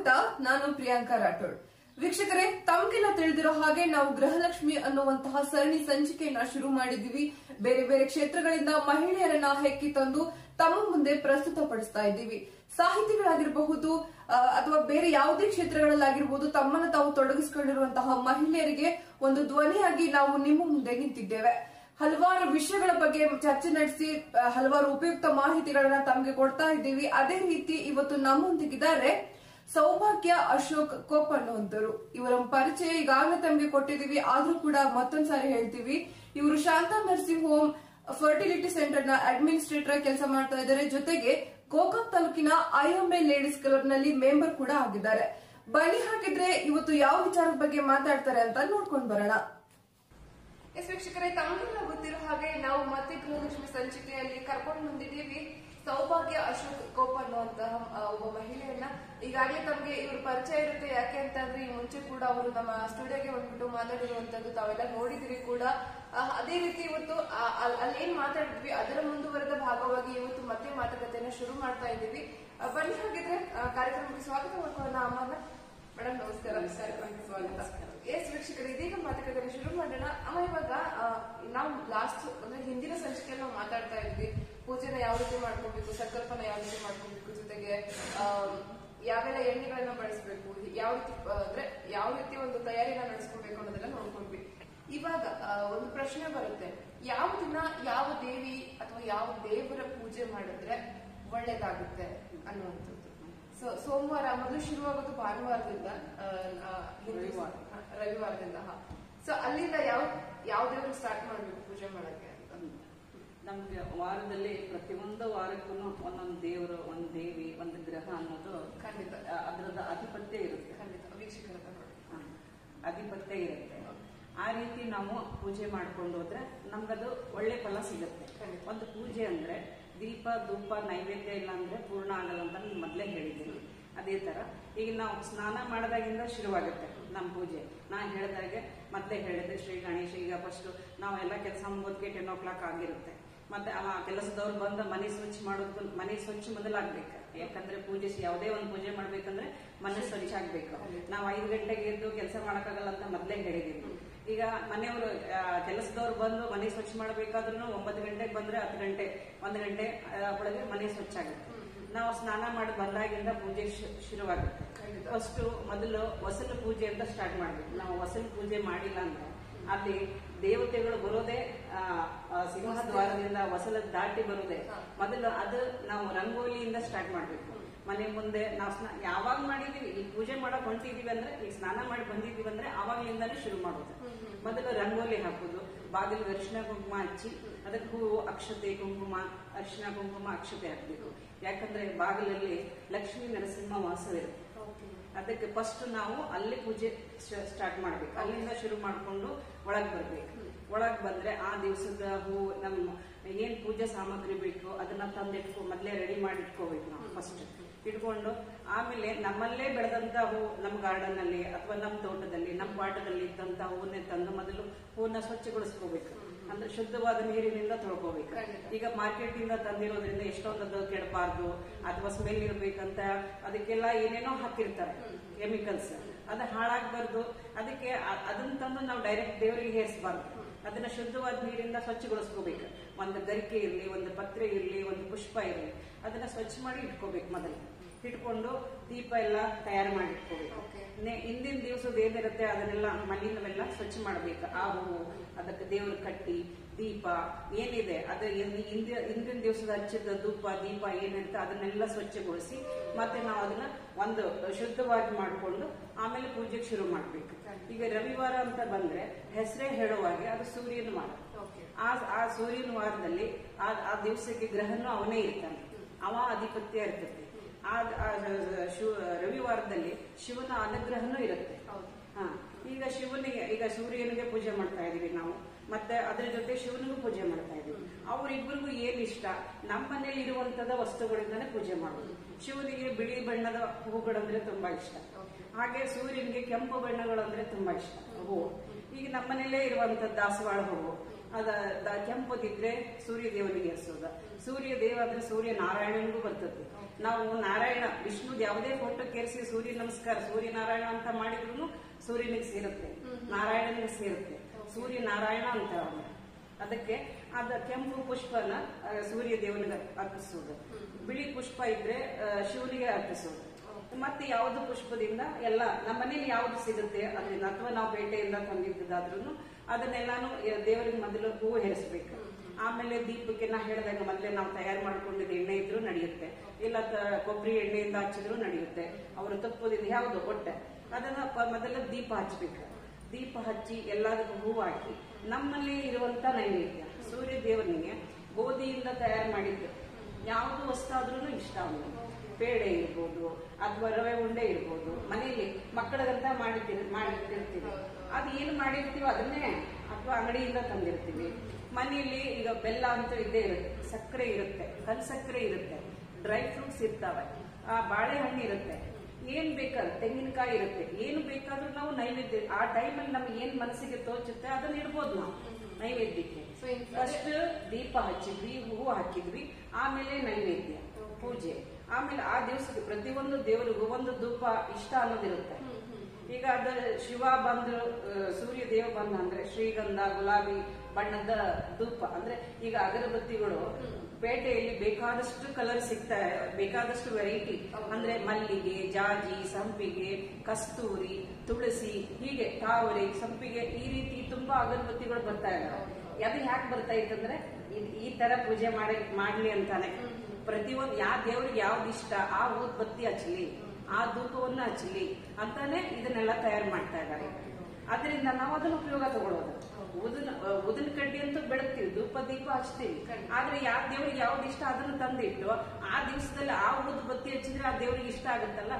ನಾನು ಪ್ರಿಯಾಂಕಾ ರಾಠೋಡ್ ವೀಕ್ಷಕರೇ ತಮ್ಗೆಲ್ಲ ತಿಳಿದಿರೋ ಹಾಗೆ ನಾವು ಗೃಹಲಕ್ಷ್ಮಿ ಅನ್ನುವಂತಹ ಸರಣಿ ಸಂಚಿಕೆಯನ್ನ ಶುರು ಮಾಡಿದೀವಿ ಬೇರೆ ಬೇರೆ ಕ್ಷೇತ್ರಗಳಿಂದ ಮಹಿಳೆಯರನ್ನ ಹೆಕ್ಕಿ ತಂದು ತಮ್ಮ ಮುಂದೆ ಪ್ರಸ್ತುತಪಡಿಸ್ತಾ ಇದ್ದೀವಿ ಸಾಹಿತಿಗಳಾಗಿರಬಹುದು ಆ, ಅಥವಾ ಬೇರೆ ಯಾವುದೇ ಕ್ಷೇತ್ರಗಳಲ್ಲಾಗಿರ್ಬೋದು ತಮ್ಮನ್ನು ತಾವು ತೊಡಗಿಸಿಕೊಂಡಿರುವಂತಹ ಮಹಿಳೆಯರಿಗೆ ಒಂದು ಧ್ವನಿಯಾಗಿ ನಾವು ನಿಮ್ಮ ಮುಂದೆ ನಿಂತಿದ್ದೇವೆ ಹಲವಾರು ವಿಷಯಗಳ ಬಗ್ಗೆ ಚರ್ಚೆ ನಡೆಸಿ ಆ, ಹಲವಾರು ಉಪಯುಕ್ತ ಮಾಹಿತಿಗಳನ್ನ ತಮಗೆ ಕೊಡ್ತಾ ಇದ್ದೀವಿ ಅದೇ ರೀತಿ ಇವತ್ತು ನಮ್ಮೊಂದಿಗಿದ್ದಾರೆ ಸೌಭಾಗ್ಯ ಅಶೋಕ್ ಕೋಪ್ ಅನ್ನುವಂಥವ್ರು ಇವರ ಪರಿಚಯ ಈಗಾಗಲೇ ತಮಗೆ ಕೊಟ್ಟಿದೀವಿ ಆದ್ರೂ ಕೂಡ ಮತ್ತೊಂದ್ಸಾರಿ ಹೇಳ್ತೀವಿ ಇವರು Shanta nursing home fertility centre ನ ಅಡ್ಮಿನಿಸ್ಟ್ರೇಟರ್ ಕೆಲಸ ಮಾಡ್ತಾ ಇದ್ದಾರೆ ಜೊತೆಗೆ ಗೋಕಾಕ್ ತಾಲೂಕಿನ ಐಎಂಎ ಲೇಡೀಸ್ ಕ್ಲಬ್ ನಲ್ಲಿ ಮೆಂಬರ್ ಕೂಡ ಆಗಿದ್ದಾರೆ ಬನ್ನಿ ಹಾಕಿದ್ರೆ ಇವತ್ತು ಯಾವ ವಿಚಾರದ ಬಗ್ಗೆ ಮಾತಾಡ್ತಾರೆ ಅಂತ ನೋಡ್ಕೊಂಡ್ ಬರೋಣ ಎಸ್ ವೀಕ್ಷಕರೇ ತಮಗೆಲ್ಲ ಗೊತ್ತಿರೋ ಹಾಗೆ ನಾವು ಮತ್ತೆ ಗೃಹಲಕ್ಷ್ಮಿ ಸಂಚಿಕೆಯಲ್ಲಿ ಕರ್ಕೊಂಡು ಬಂದಿದ್ದೀವಿ ಸೌಭಾಗ್ಯ ಅಶೋಕ್ ಕೋಪ್ ಅನ್ನುವಂತಹ ಆ, ಒಬ್ಬ ಮಹಿಳೆಯನ್ನ ಈಗಾಗಲೇ ತಮಗೆ ಇವ್ರ ಪರಿಚಯ ಇರುತ್ತೆ ಯಾಕೆ ಅಂತಂದ್ರೆ ಈ ಮುಂಚೆ ಕೂಡ ಅವರು ನಮ್ಮ ಸ್ಟುಡಿಯೋಗೆ ಬಂದ್ಬಿಟ್ಟು ಮಾತಾಡಿರುವಂತದ್ದು ತಾವೆಲ್ಲ ನೋಡಿದಿರಿ ಕೂಡ ಆ, ಅದೇ ರೀತಿ ಇವತ್ತು ಆ- ಅಲ್- ಅಲ್ಲಿ ಏನ್ ಮಾತಾಡಿದ್ವಿ ಅದರ ಮುಂದುವರೆದ ಭಾಗವಾಗಿ ಇವತ್ತು ಮತ್ತೆ ಮಾತುಕತೆಯನ್ನ ಶುರು ಮಾಡ್ತಾ ಇದ್ದೀವಿ ಆ, ಬನ್ನಿ ಹಾಗಿದ್ರೆ ಆ, ಕಾರ್ಯಕ್ರಮಕ್ಕೆ ಸ್ವಾಗತ ಮಾಡ್ಕೊಳ್ಳೋಣ ಅಮ್ಮನ ಮೇಡಮ್ ನಮಸ್ಕಾರ ಕಾರ್ಯಕ್ರಮಕ್ಕೆ ಸ್ವಾಗತ ಎಸ್ ವೀಕ್ಷಕರು ಇದೀಗ ಮಾತುಕತೆ ಶುರು ಮಾಡೋಣ ಅಮ್ಮ ಇವಾಗ ಆ, ನಾವು ಲಾಸ್ಟ್ ಅಂದ್ರೆ ಹಿಂದಿನ ಸಂಚಿಕೆಯಲ್ಲಿ ನಾವು ಮಾತಾಡ್ತಾ ಇದ್ವಿ ಪೂಜೆನ ಯಾವ ರೀತಿ ಮಾಡ್ಕೋಬೇಕು ಸಂಕಲ್ಪನ ಯಾವ ರೀತಿ ಮಾಡ್ಕೋಬೇಕು ಜೊತೆಗೆ ಆ, ಯಾವೆಲ್ಲ ಎಣ್ಣೆಗಳನ್ನ ಬಳಸಬೇಕು ಯಾವ ರೀತಿ ಆ, ಅಂದ್ರೆ ಯಾವ ರೀತಿ ಒಂದು ತಯಾರಿನ ನಡೆಸ್ಕೋಬೇಕು ಅನ್ನೋದೆಲ್ಲ ನೋಡ್ಕೊಂಡ್ವಿ ಇವಾಗ ಆ, ಒಂದು ಪ್ರಶ್ನೆ ಬರುತ್ತೆ ಯಾವ ದಿನ ಯಾವ ದೇವಿ ಅಥವಾ ಯಾವ ದೇವರ ಪೂಜೆ ಮಾಡಿದ್ರೆ ಒಳ್ಳೇದಾಗುತ್ತೆ ಅನ್ನುವಂಥದ್ದು ಸೊ ಸೋಮವಾರ ಮೊದಲು ಶುರುವಾಗೋದು ಭಾನುವಾರದಿಂದ ಆ, ಆ, ಹಿಂದೂ- ರವಿವಾರ. ಹ, ರವಿವಾರದಿಂದ ಸೊ ಅಲ್ಲಿಂದ ಯಾವ ಯಾವ ದೇವ್ರಿಗೆ ಸ್ಟಾರ್ಟ್ ಮಾಡ್ಬೇಕು ಪೂಜೆ ಮಾಡಕ್ಕೆ ಅಂತ ನಮ್ಗೆ ವಾರದಲ್ಲಿ ಪ್ರತಿಯೊಂದು ವಾರಕ್ಕೂ ಒಂದೊಂದು ದೇವರು ಒಂದು ದೇವಿ ಒಂದು ಗ್ರಹ ಅನ್ನೋದು ಖಂಡಿತ ಆ, ಅದರದ ಅಧಿಪತ್ಯ ಇರುತ್ತೆ ಖಂಡಿತ ವೀಕ್ಷಕರ ಹತ್ರ ನೋಡಿ ಹ. ಅಧಿಪತ್ಯ ಇರುತ್ತೆ ಆ ರೀತಿ ನಾವು ಪೂಜೆ ಮಾಡ್ಕೊಂಡು ಹೋದ್ರೆ ನಮ್ಗದು ಒಳ್ಳೆ ಫಲ ಸಿಗುತ್ತೆ ಖಂಡಿತ. ಒಂದು ಪೂಜೆ ಅಂದ್ರೆ ದೀಪ ಧೂಪ ನೈವೇದ್ಯ ಇಲ್ಲ ಅಂದ್ರೆ ಪೂರ್ಣ ಆಗಲ್ಲ ಅಂತ ನಾನು ಮೊದ್ಲೇ ಹೇಳಿದ್ದೀನಿ ಅದೇ ತರ ಈಗ ನಾವು ಸ್ನಾನ ಮಾಡಿದಾಗಿಂದ ಶುರುವಾಗುತ್ತೆ ನಮ್ಮ ಪೂಜೆ ನಾ ಹೇಳಿದಾಗೆ ಮೊದ್ಲೇ ಹೇಳಿದೆ ಶ್ರೀ ಗಣೇಶ ಈಗ ಫಸ್ಟ್ ನಾವೆಲ್ಲ ಕೆಲಸ ಮುಗೋದಕ್ಕೆ ಟೆನ್ ಓ ಕ್ಲಾಕ್ ಆಗಿರುತ್ತೆ ಮತ್ತೆ ಆ ಕೆಲಸದವ್ರು ಬಂದು ಮನೆ ಸ್ವಚ್ಛ ಮಾಡೋದು ಮನೆ ಸ್ವಚ್ಛ ಮೊದಲಾಗ್ಬೇಕು ಯಾಕಂದ್ರೆ ಪೂಜೆ ಯಾವುದೇ ಒಂದು ಪೂಜೆ ಮಾಡ್ಬೇಕಂದ್ರೆ ಮನೆ ಸ್ವಚ್ಛ ಆಗ್ಬೇಕು ನಾವು ಐದು ಗಂಟೆಗೆ ಎದ್ದು ಕೆಲಸ ಮಾಡಕ್ಕಾಗಲ್ಲ ಅಂತ ಮೊದ್ಲೇ ಹೇಳಿದೀವಿ ಈಗ ಮನೆಯವರು ಕೆಲಸದವ್ರು ಬಂದು ಮನೆ ಸ್ವಚ್ಛ ಮಾಡಬೇಕಾದ್ರೂ ಒಂಬತ್ತು ಗಂಟೆಗೆ ಬಂದ್ರೆ ಹತ್ತು ಗಂಟೆ ಒಂದು ಗಂಟೆ ಆ, ಒಳಗೆ ಮನೆ ಸ್ವಚ್ಛ ಆಗುತ್ತೆ ನಾವು ಸ್ನಾನ ಮಾಡಿ ಬಂದಾಗಿಂದ ಪೂಜೆ ಶು- ಶುರುವಾಗುತ್ತೆ ಖಂಡಿತ. ಫಸ್ಟ್ ಮೊದಲು ವಸಲು ಪೂಜೆ ಅಂತ ಸ್ಟಾರ್ಟ್ ಮಾಡ್ಬೇಕು ನಾವು ವಸಲು ಪೂಜೆ ಮಾಡಿಲ್ಲ ಅಂದ್ರೆ ಅಲ್ಲಿ ದೇವತೆಗಳು ಬರೋದೇ ಆ, ಆ, ಸಿಂಹದ್ವಾರದಿಂದ ವಸಲ ದಾಟಿ ಬರೋದೇ ಹಾ. ಮೊದಲು ಅದು ನಾವು ರಂಗೋಲಿಯಿಂದ ಸ್ಟಾರ್ಟ್ ಮಾಡ್ಬೇಕು ಮನೆ ಮುಂದೆ ನಾವು ಸ್ನಾ ಯಾವಾಗ ಮಾಡಿದೀವಿ ಈ ಪೂಜೆ ಮಾಡಕ್ ಹೊಂಟಿದೀವಿ ಅಂದ್ರೆ ಈಗ ಸ್ನಾನ ಮಾಡಿ ಬಂದಿದೀವಿ ಅಂದ್ರೆ ಆವಾಗ್ಲಿಂದಾನೇ ಶುರು ಮಾಡೋದು ಮೊದಲು ರಂಗೋಲಿ ಹಾಕೋದು ಬಾಗಿಲು ಅರಿಶಿನ ಕುಂಕುಮ ಹಚ್ಚಿ ಅದಕ್ಕೆ ಹೂವು ಅಕ್ಷತೆ ಕುಂಕುಮ ಅರಿಶಿನ ಕುಂಕುಮ ಅಕ್ಷತೆ ಹಾಕ್ಬೇಕು ಯಾಕಂದ್ರೆ ಬಾಗಿಲಲ್ಲಿ ಲಕ್ಷ್ಮೀ ನರಸಿಂಹ ವಾಸವಿರುತ್ತೆ ಅದಕ್ಕೆ ಫಸ್ಟ್ ನಾವು ಅಲ್ಲಿ ಪೂಜೆ ಸ್ಟಾರ್ಟ್ ಮಾಡ್ಬೇಕು ಅಲ್ಲಿಂದ ಶುರು ಮಾಡ್ಕೊಂಡು ಒಳಗ್ ಬರ್ಬೇಕು ಒಳಗ್ ಬಂದ್ರೆ ಆ ದಿವಸದ ಹೂ ನಮ್ಮ ಏನ್ ಪೂಜೆ ಸಾಮಗ್ರಿ ಬೇಕು ಅದನ್ನ ತಂದಿಟ್ಕೊ ಮೊದ್ಲೇ ರೆಡಿ ಮಾಡಿ ಇಟ್ಕೋಬೇಕು ನಾವು ಫಸ್ಟ್ ಇಟ್ಕೊಂಡು ಆಮೇಲೆ ನಮ್ಮಲ್ಲೇ ಬೆಳೆದಂತ ಹೂ ನಮ್ಮ ಗಾರ್ಡನ್ ಅಲ್ಲಿ ಅಥವಾ ನಮ್ಮ ತೋಟದಲ್ಲಿ ನಮ್ಮ ಪಾಟದಲ್ಲಿ ಇದ್ದಂತ ಹೂವನ್ನೇ ತಂದು ಮೊದಲು ಹೂವನ್ನ ಸ್ವಚ್ಛಗೊಳಿಸ್ಕೋಬೇಕು ಅಂದ್ರೆ ಶುದ್ಧವಾದ ನೀರಿನಿಂದ ತೊಳ್ಕೋಬೇಕು ಖಂಡಿತ. ಈಗ ಮಾರ್ಕೆಟ್ ಇಂದ ತಂದಿರೋದ್ರಿಂದ ಎಷ್ಟೊಂದದ್ದು ಕೆಡಬಾರ್ದು ಅಥವಾ ಸ್ಮೆಲ್ ಇರ್ಬೇಕಂತ ಅದಕ್ಕೆಲ್ಲ ಏನೇನೋ ಹಾಕಿರ್ತಾರೆ ಕೆಮಿಕಲ್ಸ್ ಅದು ಹಾಳಾಗ್ಬಾರ್ದು ಅದಕ್ಕೆ ಅ- ಅದನ್ನ ತಂದು ನಾವು ಡೈರೆಕ್ಟ್ ದೇವರಿಗೆ ಹೇರಿಸಬಾರ್ದು ಅದನ್ನ ಶುದ್ಧವಾದ ನೀರಿಂದ ಸ್ವಚ್ಛಗೊಳಿಸ್ಕೋಬೇಕು ಒಂದು ಗರಿಕೆ ಇರಲಿ ಒಂದು ಪತ್ರೆ ಇರಲಿ ಒಂದು ಪುಷ್ಪ ಇರಲಿ ಅದನ್ನ ಸ್ವಚ್ಛ ಮಾಡಿ ಇಟ್ಕೋಬೇಕು ಮೊದಲು ಇಟ್ಕೊಂಡು ದೀಪ ಎಲ್ಲ ತಯಾರು ಮಾಡಿ ಇಟ್ಕೋಬೇಕು Okay. ನೆ- ಹಿಂದಿನ ದಿವಸದ ಏನಿರುತ್ತೆ ಅದನ್ನೆಲ್ಲ ಮಣ್ಣಿನವೆಲ್ಲ ಸ್ವಚ್ಛ ಮಾಡಬೇಕು ಆ ಹೂವು ಅದಕ್ಕೆ ದೇವ್ರ ಕಟ್ಟಿ ದೀಪ ಏನಿದೆ ಅದು ಹಿಂದಿ- ಹಿಂದಿ- ಹಿಂದಿನ ದಿವಸದ ಹಚ್ಚಿದ ಧೂಪ ದೀಪ ಏನಿರುತ್ತೆ ಅದನ್ನೆಲ್ಲ ಸ್ವಚ್ಛಗೊಳಿಸಿ ಮತ್ತೆ ನಾವು ಅದನ್ನ ಒಂದು ಶುದ್ಧವಾಗಿ ಮಾಡಿಕೊಂಡು ಆಮೇಲೆ ಪೂಜೆಗೆ ಶುರು ಮಾಡ್ಬೇಕು ಈಗ ರವಿವಾರ ಅಂತ ಬಂದ್ರೆ ಹೆಸರೇ ಹೇಳುವಾಗೆ ಅದು ಸೂರ್ಯನ ವಾರ ಓಕೆ ಆ ಆ ಸೂರ್ಯನ ವಾರದಲ್ಲಿ ಆ ಆ ದಿವಸಕ್ಕೆ ಗ್ರಹನು ಅವನೇ ಇರ್ತಾನೆ ಅವ ಅಧಿಪತ್ಯ ಇರ್ತದೆ ಆ ಆ ಶಿವ ರವಿವಾರದಲ್ಲಿ ಶಿವನ ಅನುಗ್ರಹನೂ ಇರುತ್ತೆ ಹೌದು ಹಾ ಈಗ ಶಿವನಿಗೆ ಈಗ ಸೂರ್ಯನಿಗೆ ಪೂಜೆ ಮಾಡ್ತಾ ಇದೀವಿ ನಾವು ಮತ್ತೆ ಅದ್ರ ಜೊತೆ ಶಿವನಿಗೂ ಪೂಜೆ ಮಾಡ್ತಾ ಇದೀವಿ ಅವರಿಬ್ಬರಿಗೂ ಏನ್ ಇಷ್ಟ ನಮ್ಮ ಮನೇಲಿ ಇರುವಂತದ ವಸ್ತುಗಳಿಂದಾನೇ ಪೂಜೆ ಮಾಡೋದು ಶಿವನಿಗೆ ಬಿಳಿ ಬಣ್ಣದ ಹೂಗಳಂದ್ರೆ ತುಂಬಾ ಇಷ್ಟ ಹಾಗೆ ಸೂರ್ಯನಿಗೆ ಕೆಂಪು ಬಣ್ಣಗಳಂದ್ರೆ ತುಂಬಾ ಇಷ್ಟ ಹೂವು ಈಗ ನಮ್ಮನೇಲೇ ಇರುವಂತ ದಾಸವಾಳ ಹೂವು ಅದ ದ- ಕೆಂಪದಿದ್ರೆ ಸೂರ್ಯ ದೇವನಿಗೆ ಎರ್ಸೋದ ಸೂರ್ಯ ದೇವ ಅಂದ್ರೆ ಸೂರ್ಯ ನಾರಾಯಣನಿಗೂ ಬರ್ತದೆ ನಾವು ನಾರಾಯಣ ವಿಷ್ಣುದ್ ಯಾವುದೇ ಫೋಟೋ ಕೇರಿಸಿ ಸೂರ್ಯ ನಮಸ್ಕಾರ ಸೂರ್ಯ ನಾರಾಯಣ ಅಂತ ಮಾಡಿದ್ರು ಸೂರ್ಯನಿಗೆ ಸೇರುತ್ತೆ ನಾರಾಯಣನಿಗೆ ಸೇರುತ್ತೆ ಸೂರ್ಯ ನಾರಾಯಣ ಅಂತ ಅವ್ನು. ಅದಕ್ಕೆ ಅದ ಕೆಂಪು ಪುಷ್ಪನ ಆ, ಸೂರ್ಯ ದೇವನಿಗೆ ಅರ್ಪಿಸೋದು ಬಿಳಿ ಪುಷ್ಪ ಇದ್ರೆ ಆ, ಶಿವನಿಗೆ ಅರ್ಪಿಸೋದು ಮತ್ತೆ ಯಾವ್ದು ಪುಷ್ಪದಿಂದ ಎಲ್ಲ ನಮ್ಮ ಮನೇಲಿ ಯಾವ್ದು ಸಿಗುತ್ತೆ ಅದರಿಂದ ಅಥವಾ ನಾವು ಪೇಟೆಯಿಂದ ತಂದಿದ್ದಾದ್ರೂ ಅದನ್ನೆಲ್ಲಾನು ಎ- ದೇವರಿಗೆ ಮೊದಲು ಹೂವು ಹೇರಿಸ್ಬೇಕು ಆಮೇಲೆ ದೀಪಕ್ಕೆ ನಾ ಹೇಳಿದಾಗ ಮೊದಲೇ ನಾವು ತಯಾರು ಮಾಡ್ಕೊಂಡಿದ್ದ ಎಣ್ಣೆ ಇದ್ರೂ ನಡೆಯುತ್ತೆ ಇಲ್ಲ ತ- ಕೊಬ್ಬರಿ ಎಣ್ಣೆಯಿಂದ ಹಚ್ಚಿದ್ರು ನಡೆಯುತ್ತೆ ಅವರು ತಪ್ಪೋದಿದ್ದು ಯಾವ್ದು ಹೊಟ್ಟೆ ಅದನ್ನ ಪ- ಮೊದಲು ದೀಪ ಹಚ್ಬೇಕು ದೀಪ ಹಚ್ಚಿ ಎಲ್ಲದಕ್ಕೂ ಹೂವು ಹಾಕಿ ನಮ್ಮಲ್ಲಿ ಇರುವಂತ ನೈವೇದ್ಯ ಸೂರ್ಯ ದೇವನಿಗೆ ಗೋಧಿಯಿಂದ ತಯಾರು ಮಾಡಿದ್ದು ಯಾವುದು ವಸ್ತಾದ್ರೂ ಇಷ್ಟ ಅವನಿಗೆ ಪೇಡೆ ಇರ್ಬೋದು ಅಥವಾ ರವೆ ಉಂಡೆ ಇರ್ಬೋದು ಮನೆಯಲ್ಲಿ ಮಕ್ಕಳಿಗಂತ ಮಾಡಿರ್ತೀವಿ ಮಾಡಿರ್ತೀವಿ ಅದು ಏನು ಮಾಡಿರ್ತೀವೋ ಅದನ್ನೇ ಅಥವಾ ಅಂಗಡಿಯಿಂದ ತಂದಿರ್ತೀವಿ ಮನೆಯಲ್ಲಿ ಈಗ ಬೆಲ್ಲ ಅಂತ ಇದ್ದೇ ಇರುತ್ತೆ ಸಕ್ಕರೆ ಇರುತ್ತೆ ಕಲ್ ಸಕ್ಕರೆ ಇರುತ್ತೆ ಡ್ರೈ ಫ್ರೂಟ್ಸ್ ಇರ್ತಾವೆ ಆ ಬಾಳೆಹಣ್ಣು ಇರುತ್ತೆ ಏನ್ ಬೇಕಾದ್ರೆ ತೆಂಗಿನಕಾಯಿ ಇರುತ್ತೆ ಏನು ಬೇಕಾದ್ರೂ ನಾವು ನೈವೇದ್ಯ ಆ ಟೈಮಲ್ಲಿ ನಮ್ಗೆ ಏನ್ ಮನಸ್ಸಿಗೆ ತೋಚುತ್ತೆ ಅದನ್ನ ಇಡ್ಬೋದು ನಾವು ನೈವೇದ್ಯಕ್ಕೆ So, in- ಫಸ್ಟ್ ದೀಪ ಹಚ್ಚಿದ್ವಿ ಹೂವು ಹಾಕಿದ್ವಿ ಆಮೇಲೆ ನೈವೇದ್ಯ ಪೂಜೆ ಆಮೇಲೆ ಆ ದಿವಸಕ್ಕೆ ಪ್ರತಿಯೊಂದು ದೇವರಿಗೂ ಒಂದು ಧೂಪ ಇಷ್ಟ ಅನ್ನೋದಿರುತ್ತೆ ಈಗ ಅದ ಶಿವ ಬಂದು ಆ, ಸೂರ್ಯ ದೇವ ಬಂದ ಅಂದ್ರೆ ಶ್ರೀಗಂಧ ಗುಲಾಬಿ ಬಣ್ಣದ ಧೂಪ ಅಂದ್ರೆ ಈಗ ಅಗರಬತ್ತಿಗಳು ಪೇಟೆಯಲ್ಲಿ ಬೇಕಾದಷ್ಟು ಕಲರ್ ಸಿಗ್ತಾ ಬೇಕಾದಷ್ಟು ವೆರೈಟಿ ಅಂದ್ರೆ ಮಲ್ಲಿಗೆ ಜಾಜಿ ಸಂಪಿಗೆ ಕಸ್ತೂರಿ ತುಳಸಿ ಹೀಗೆ ತಾವರೆ ಸಂಪಿಗೆ ಈ ರೀತಿ ತುಂಬಾ ಅಗರಬತ್ತಿಗಳು ಬರ್ತಾ ಇದಾವೆ ಅದು ಯಾಕೆ ಬರ್ತಾ ಇತ್ತಂದ್ರೆ ಇದ್- ಈ ತರ ಪೂಜೆ ಮಾಡಿ ಮಾಡ್ಲಿ ಅಂತಾನೆ ಪ್ರತಿಯೊಂದು ಯಾವ ದೇವ್ರಿಗೆ ಯಾವ್ದು ಇಷ್ಟ ಆ ಊದ್ಬತ್ತಿ ಹಚ್ಚಲಿ ಆ ಧೂಪವನ್ನು ಹಚ್ಚಲಿ ಅಂತಾನೆ ಇದನ್ನೆಲ್ಲ ತಯಾರು ಮಾಡ್ತಾ ಇದ್ದಾರೆ ಅದರಿಂದ ನಾವು ಅದನ್ನ ಉಪಯೋಗ ತಗೊಳ್ಳೋದು ಉದಿನ ಉದಿನ ಕಡ್ಡಿ ಅಂತೂ ಬೆಳಗ್ತೀವಿ ಧೂಪ ದೀಪ ಹಚ್ತೀವಿ ಆದ್ರೆ ಯಾವ ದೇವ್ರಿಗೆ ಯಾವ್ದು ಇಷ್ಟ ಅದನ್ನ ತಂದಿಟ್ಟು ಆ ದಿವಸದಲ್ಲಿ ಆ ಊದು ಬತ್ತಿ ಹಚ್ಚಿದ್ರೆ ಆ ದೇವ್ರಿಗೆ ಇಷ್ಟ ಆಗುತ್ತಲ್ಲ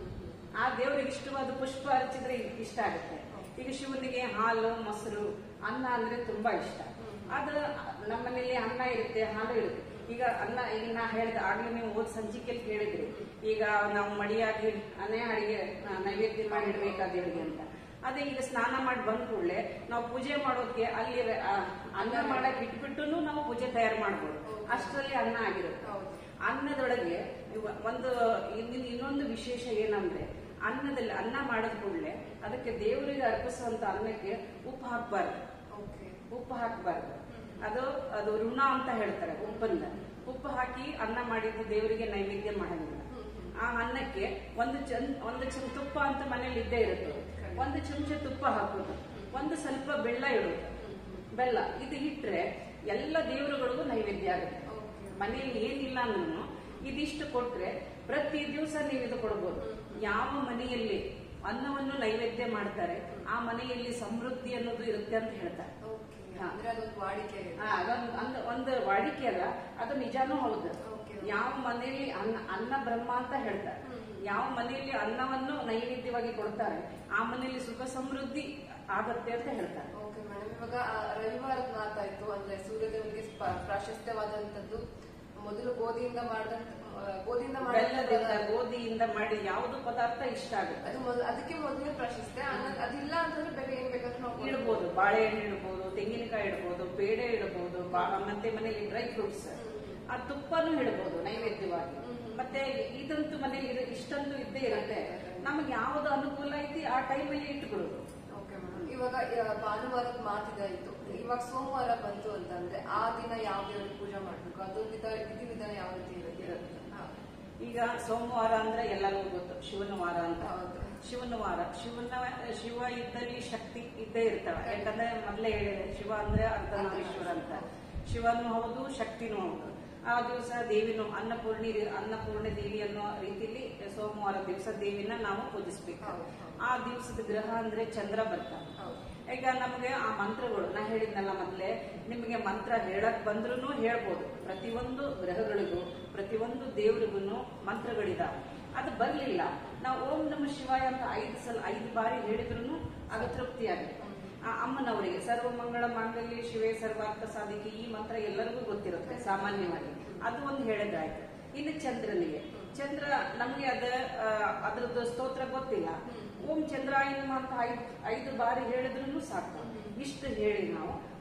ಆ ದೇವರಿಗೆ ಇಷ್ಟವಾದ ಪುಷ್ಪ ಹಚ್ಚಿದ್ರೆ ಇಷ್ಟ ಆಗುತ್ತೆ ಈಗ ಶಿವನಿಗೆ ಹಾಲು ಮೊಸರು ಅನ್ನ ಅಂದ್ರೆ ತುಂಬಾ ಇಷ್ಟ ಆದ್ರೆ ನಮ್ಮನೇಲಿ ಅನ್ನ ಇರುತ್ತೆ ಹಾಲು ಇರುತ್ತೆ ಈಗ ಅನ್ನ ಈಗ ನಾ ಹೇಳ್ದೆ ಆಗ್ಲೇ ನೀವು ಓದ್ ಸಂಚಿಕೆಯಲ್ಲಿ ಕೇಳಿದ್ರಿ ಈಗ ನಾವು ಮಡಿಯಾಗಿ ಅನೇ ಅಡಿಗೆ ಆ, ನೈವೇದ್ಯ ಮಾಡಿ ಇಡ್ಬೇಕಾ ದೇವರಿಗೆ ಅಂತ ಅದೇ ಈಗ ಸ್ನಾನ ಮಾಡಿ ಬಂದ ಕೂಡಲೇ ನಾವು ಪೂಜೆ ಮಾಡೋದಕ್ಕೆ ಅಲ್ಲಿ ಆ, ಅನ್ನ ಮಾಡಕ್ ಇಟ್ಬಿಟ್ಟು ನಾವು ಪೂಜೆ ತಯಾರು ಮಾಡ್ಬೋದು ಅಷ್ಟರಲ್ಲಿ ಅನ್ನ ಆಗಿರುತ್ತೆ ಅನ್ನದೊಳಗೆ ಇವ- ಒಂದು ಇನ್ನಿನ್- ಇನ್ನೊಂದು ವಿಶೇಷ ಏನಂದ್ರೆ ಅನ್ನದಲ್ಲಿ ಅನ್ನ ಮಾಡಿದ ಕೂಡಲೇ ಅದಕ್ಕೆ ದೇವರಿಗೆ ಅರ್ಪಿಸುವಂತ ಅನ್ನಕ್ಕೆ ಉಪ್ಪು ಹಾಕ್ಬಾರ್ದು ಓಕೆ ಉಪ್ಪು ಹಾಕ್ಬಾರ್ದು ಅದು ಅದು ಋಣ ಅಂತ ಹೇಳ್ತಾರೆ ಉಪ್ಪನ್ನ ಉಪ್ಪು ಹಾಕಿ ಅನ್ನ ಮಾಡಿದ್ದು ದೇವರಿಗೆ ನೈವೇದ್ಯ ಮಾಡಂಗಿಲ್ಲ ಆ ಅನ್ನಕ್ಕೆ ಒಂದು ಚನ್ ಒಂದು ಚಮ್ ತುಪ್ಪ ಅಂತ ಮನೇಲಿ ಇದ್ದೇ ಇರುತ್ತೆ ಒಂದು ಚಮಚ ತುಪ್ಪ ಹಾಕೋದು ಒಂದು ಸ್ವಲ್ಪ ಬೆಲ್ಲ ಇಡೋದು ಬೆಲ್ಲ ಇದು ಇಟ್ರೆ ಎಲ್ಲ ದೇವರುಗಳಿಗೂ ನೈವೇದ್ಯ ಆಗುತ್ತೆ ಮನೆಯಲ್ಲಿ ಏನಿಲ್ಲ ಅಂದ್ರೂ ಇದಿಷ್ಟು ಕೊಟ್ರೆ ಪ್ರತಿ ದಿವಸ ನೀವು ಇದು ಕೊಡ್ಬೋದು ಯಾವ ಮನೆಯಲ್ಲಿ ಅನ್ನವನ್ನು ನೈವೇದ್ಯ ಮಾಡ್ತಾರೆ ಆ ಮನೆಯಲ್ಲಿ ಸಮೃದ್ಧಿ ಅನ್ನೋದು ಇರುತ್ತೆ ಅಂತ ಹೇಳ್ತಾರೆ ಓಕೆ ಹಾ. ಅಂದ್ರೆ ಅದೊಂದು ವಾಡಿಕೆ ಇದೆ. ಆ, ಅದೊಂದು ಅಂದ್- ಒಂದು ವಾಡಿಕೆ ಅಲ್ಲ ಅದು ನಿಜಾನೂ ಹೌದು Okay. ಯಾವ ಮನೆಯಲ್ಲಿ ಅನ್ನ ಅನ್ನ ಬ್ರಹ್ಮ ಅಂತ ಹೇಳ್ತಾರೆ ಯಾವ ಮನೆಯಲ್ಲಿ ಅನ್ನವನ್ನು ನೈವೇದ್ಯವಾಗಿ ಕೊಡ್ತಾರೆ ಆ ಮನೆಯಲ್ಲಿ ಸುಖ ಸಮೃದ್ಧಿ ಆಗತ್ತೆ ಅಂತ ಹೇಳ್ತಾರೆ ಓಕೆ ಮೇಡಮ್ ಇವಾಗ ಆ, ರವಿವಾರದ ಮಾತಾಯ್ತು ಅಂದ್ರೆ ಸೂರ್ಯದೇವನಿಗೆ ಸ್ಪ- ಪ್ರಾಶಸ್ತ್ಯವಾದಂತದ್ದು ಮೊದಲು ಗೋಧಿಯಿಂದ ಮಾಡಿದಂತ ಗೋಧಿಯಿಂದ ಬೆಲ್ಲದಿಂದ ಮಾಡಿದಂತ ಗೋಧಿಯಿಂದ ಮಾಡಿ ಯಾವುದು ಪದಾರ್ಥ ಇಷ್ಟ ಆಗುತ್ತೆ ಅದು ಮೊದಲು ಅದಕ್ಕೆ ಮೊದಲನೇ ಪ್ರಾಶಸ್ತ್ಯ ಅನ್ನ- ಅದಿಲ್ಲ ಅಂತಂದ್ರೆ ಬೇರೆ ಏನ್ ಬೇಕಾದ್ರೂ ನಾವು ಇಡ್ಬೋದು ಬಾಳೆಹಣ್ಣು ಇಡ್ಬೋದು ತೆಂಗಿನಕಾಯಿ ಇಡ್ಬೋದು ಪೇಡೆ ಇಡ್ಬೋದು ಬಾ- ಮತ್ತೆ ಮನೆಯಲ್ಲಿ ಡ್ರೈ ಫ್ರೂಟ್ಸ್ ಆ ತುಪ್ಪನೂ ಇಡ್ಬೋದು ನೈವೇದ್ಯವಾಗಿ ಮತ್ತೆ ಇದಂತೂ ಮನೇಲಿ ಇರ- ಇಷ್ಟಂತೂ ಇದ್ದೇ ಇರುತ್ತೆ ನಮಗೆ ಯಾವ್ದು ಅನುಕೂಲ ಐತಿ ಆ ಟೈಮಲ್ಲಿ ಇಟ್ಬಿಡೋದು ಓಕೆ ಮೇಡಮ್ ಇವಾಗ ಆ, ಭಾನುವಾರದ ಮಾತಿದಾಯ್ತು ಇವಾಗ ಸೋಮವಾರ ಬಂತು ಅಂತಂದ್ರೆ ಆ ದಿನ ಯಾವ ದೇವರಿಗೆ ಪೂಜೆ ಮಾಡ್ಬೇಕು ಅದೊಂದು ವಿಧ ವಿಧಿ ವಿಧಾನ ಯಾವ ರೀತಿ ಇರುತ್ತೆ ಹಾ. ಈಗ ಸೋಮವಾರ ಅಂದ್ರೆ ಎಲ್ಲರಿಗೂ ಗೊತ್ತು ಶಿವನ ವಾರ ಅಂತ ಹೌದು. ಶಿವನ ವಾರ ಶಿವನ ಶಿವ ಇದ್ದಲ್ಲಿ ಶಕ್ತಿ ಇದ್ದೇ ಇರ್ತಾವೆ ಯಾಕಂದ್ರೆ ಮೊದಲೇ ಹೇಳಿದೆ ಶಿವ ಅಂದ್ರೆ ಅರ್ಧನಾರೀಶ್ವರ ಅಂತ ಶಿವನು ಹೌದು ಶಕ್ತಿನೂ ಹೌದು ಆ ದಿವಸ ದೇವಿನೂ ಅನ್ನಪೂರ್ಣಿ ಅನ್ನಪೂರ್ಣ ದೇವಿ ಅನ್ನೋ ರೀತಿಯಲ್ಲಿ ಸೋಮವಾರ ದಿವಸ ದೇವಿನ ನಾವು ಪೂಜಿಸ್ಬೇಕು ಹೌದು, ಹೌದು. ಆ ದಿವಸದ ಗ್ರಹ ಅಂದ್ರೆ ಚಂದ್ರ ಬರ್ತಾನೆ ಹೌದು. ಈಗ ನಮಗೆ ಆ ಮಂತ್ರಗಳು ನಾ ಹೇಳಿದ್ನಲ್ಲ ಮೊದಲೇ ನಿಮಗೆ ಮಂತ್ರ ಹೇಳಕ್ ಬಂದ್ರೂ ಹೇಳ್ಬೋದು ಪ್ರತಿಯೊಂದು ಗ್ರಹಗಳಿಗೂ ಪ್ರತಿಯೊಂದು ದೇವರಿಗೂ ಮಂತ್ರಗಳಿದಾವೆ ಅದು ಬರ್ಲಿಲ್ಲ ನಾವು ಓಂ ನಮ ಶಿವಾಯ ಅಂತ ಐದು ಸಲ ಐದು ಬಾರಿ ಹೇಳಿದ್ರು ಅದು ತೃಪ್ತಿ ಆಗುತ್ತೆ ಆ ಅಮ್ಮನವರಿಗೆ ಸರ್ವ ಮಂಗಳ ಮಾಂಗಲ್ಯ ಶಿವೇ ಸರ್ವಾರ್ಥ ಸಾಧಿಕೆ ಈ ಮಂತ್ರ ಎಲ್ಲರಿಗೂ ಗೊತ್ತಿರುತ್ತೆ ಸಾಮಾನ್ಯವಾಗಿ ಅದು ಒಂದು ಹೇಳಿದ್ರಾಯ್ತು ಇನ್ನು ಚಂದ್ರನಿಗೆ ಚಂದ್ರ ನಮ್ಗೆ ಅದ ಆ, ಅದ್ರದ್ದು ಸ್ತೋತ್ರ ಗೊತ್ತಿಲ್ಲ ಓಂ ಚಂದ್ರಾಯನ ಅಂತ ಐದು ಐದು ಬಾರಿ ಹೇಳಿದ್ರು ಸಾಕು ಇಷ್ಟು ಹೇಳಿ ನಾವು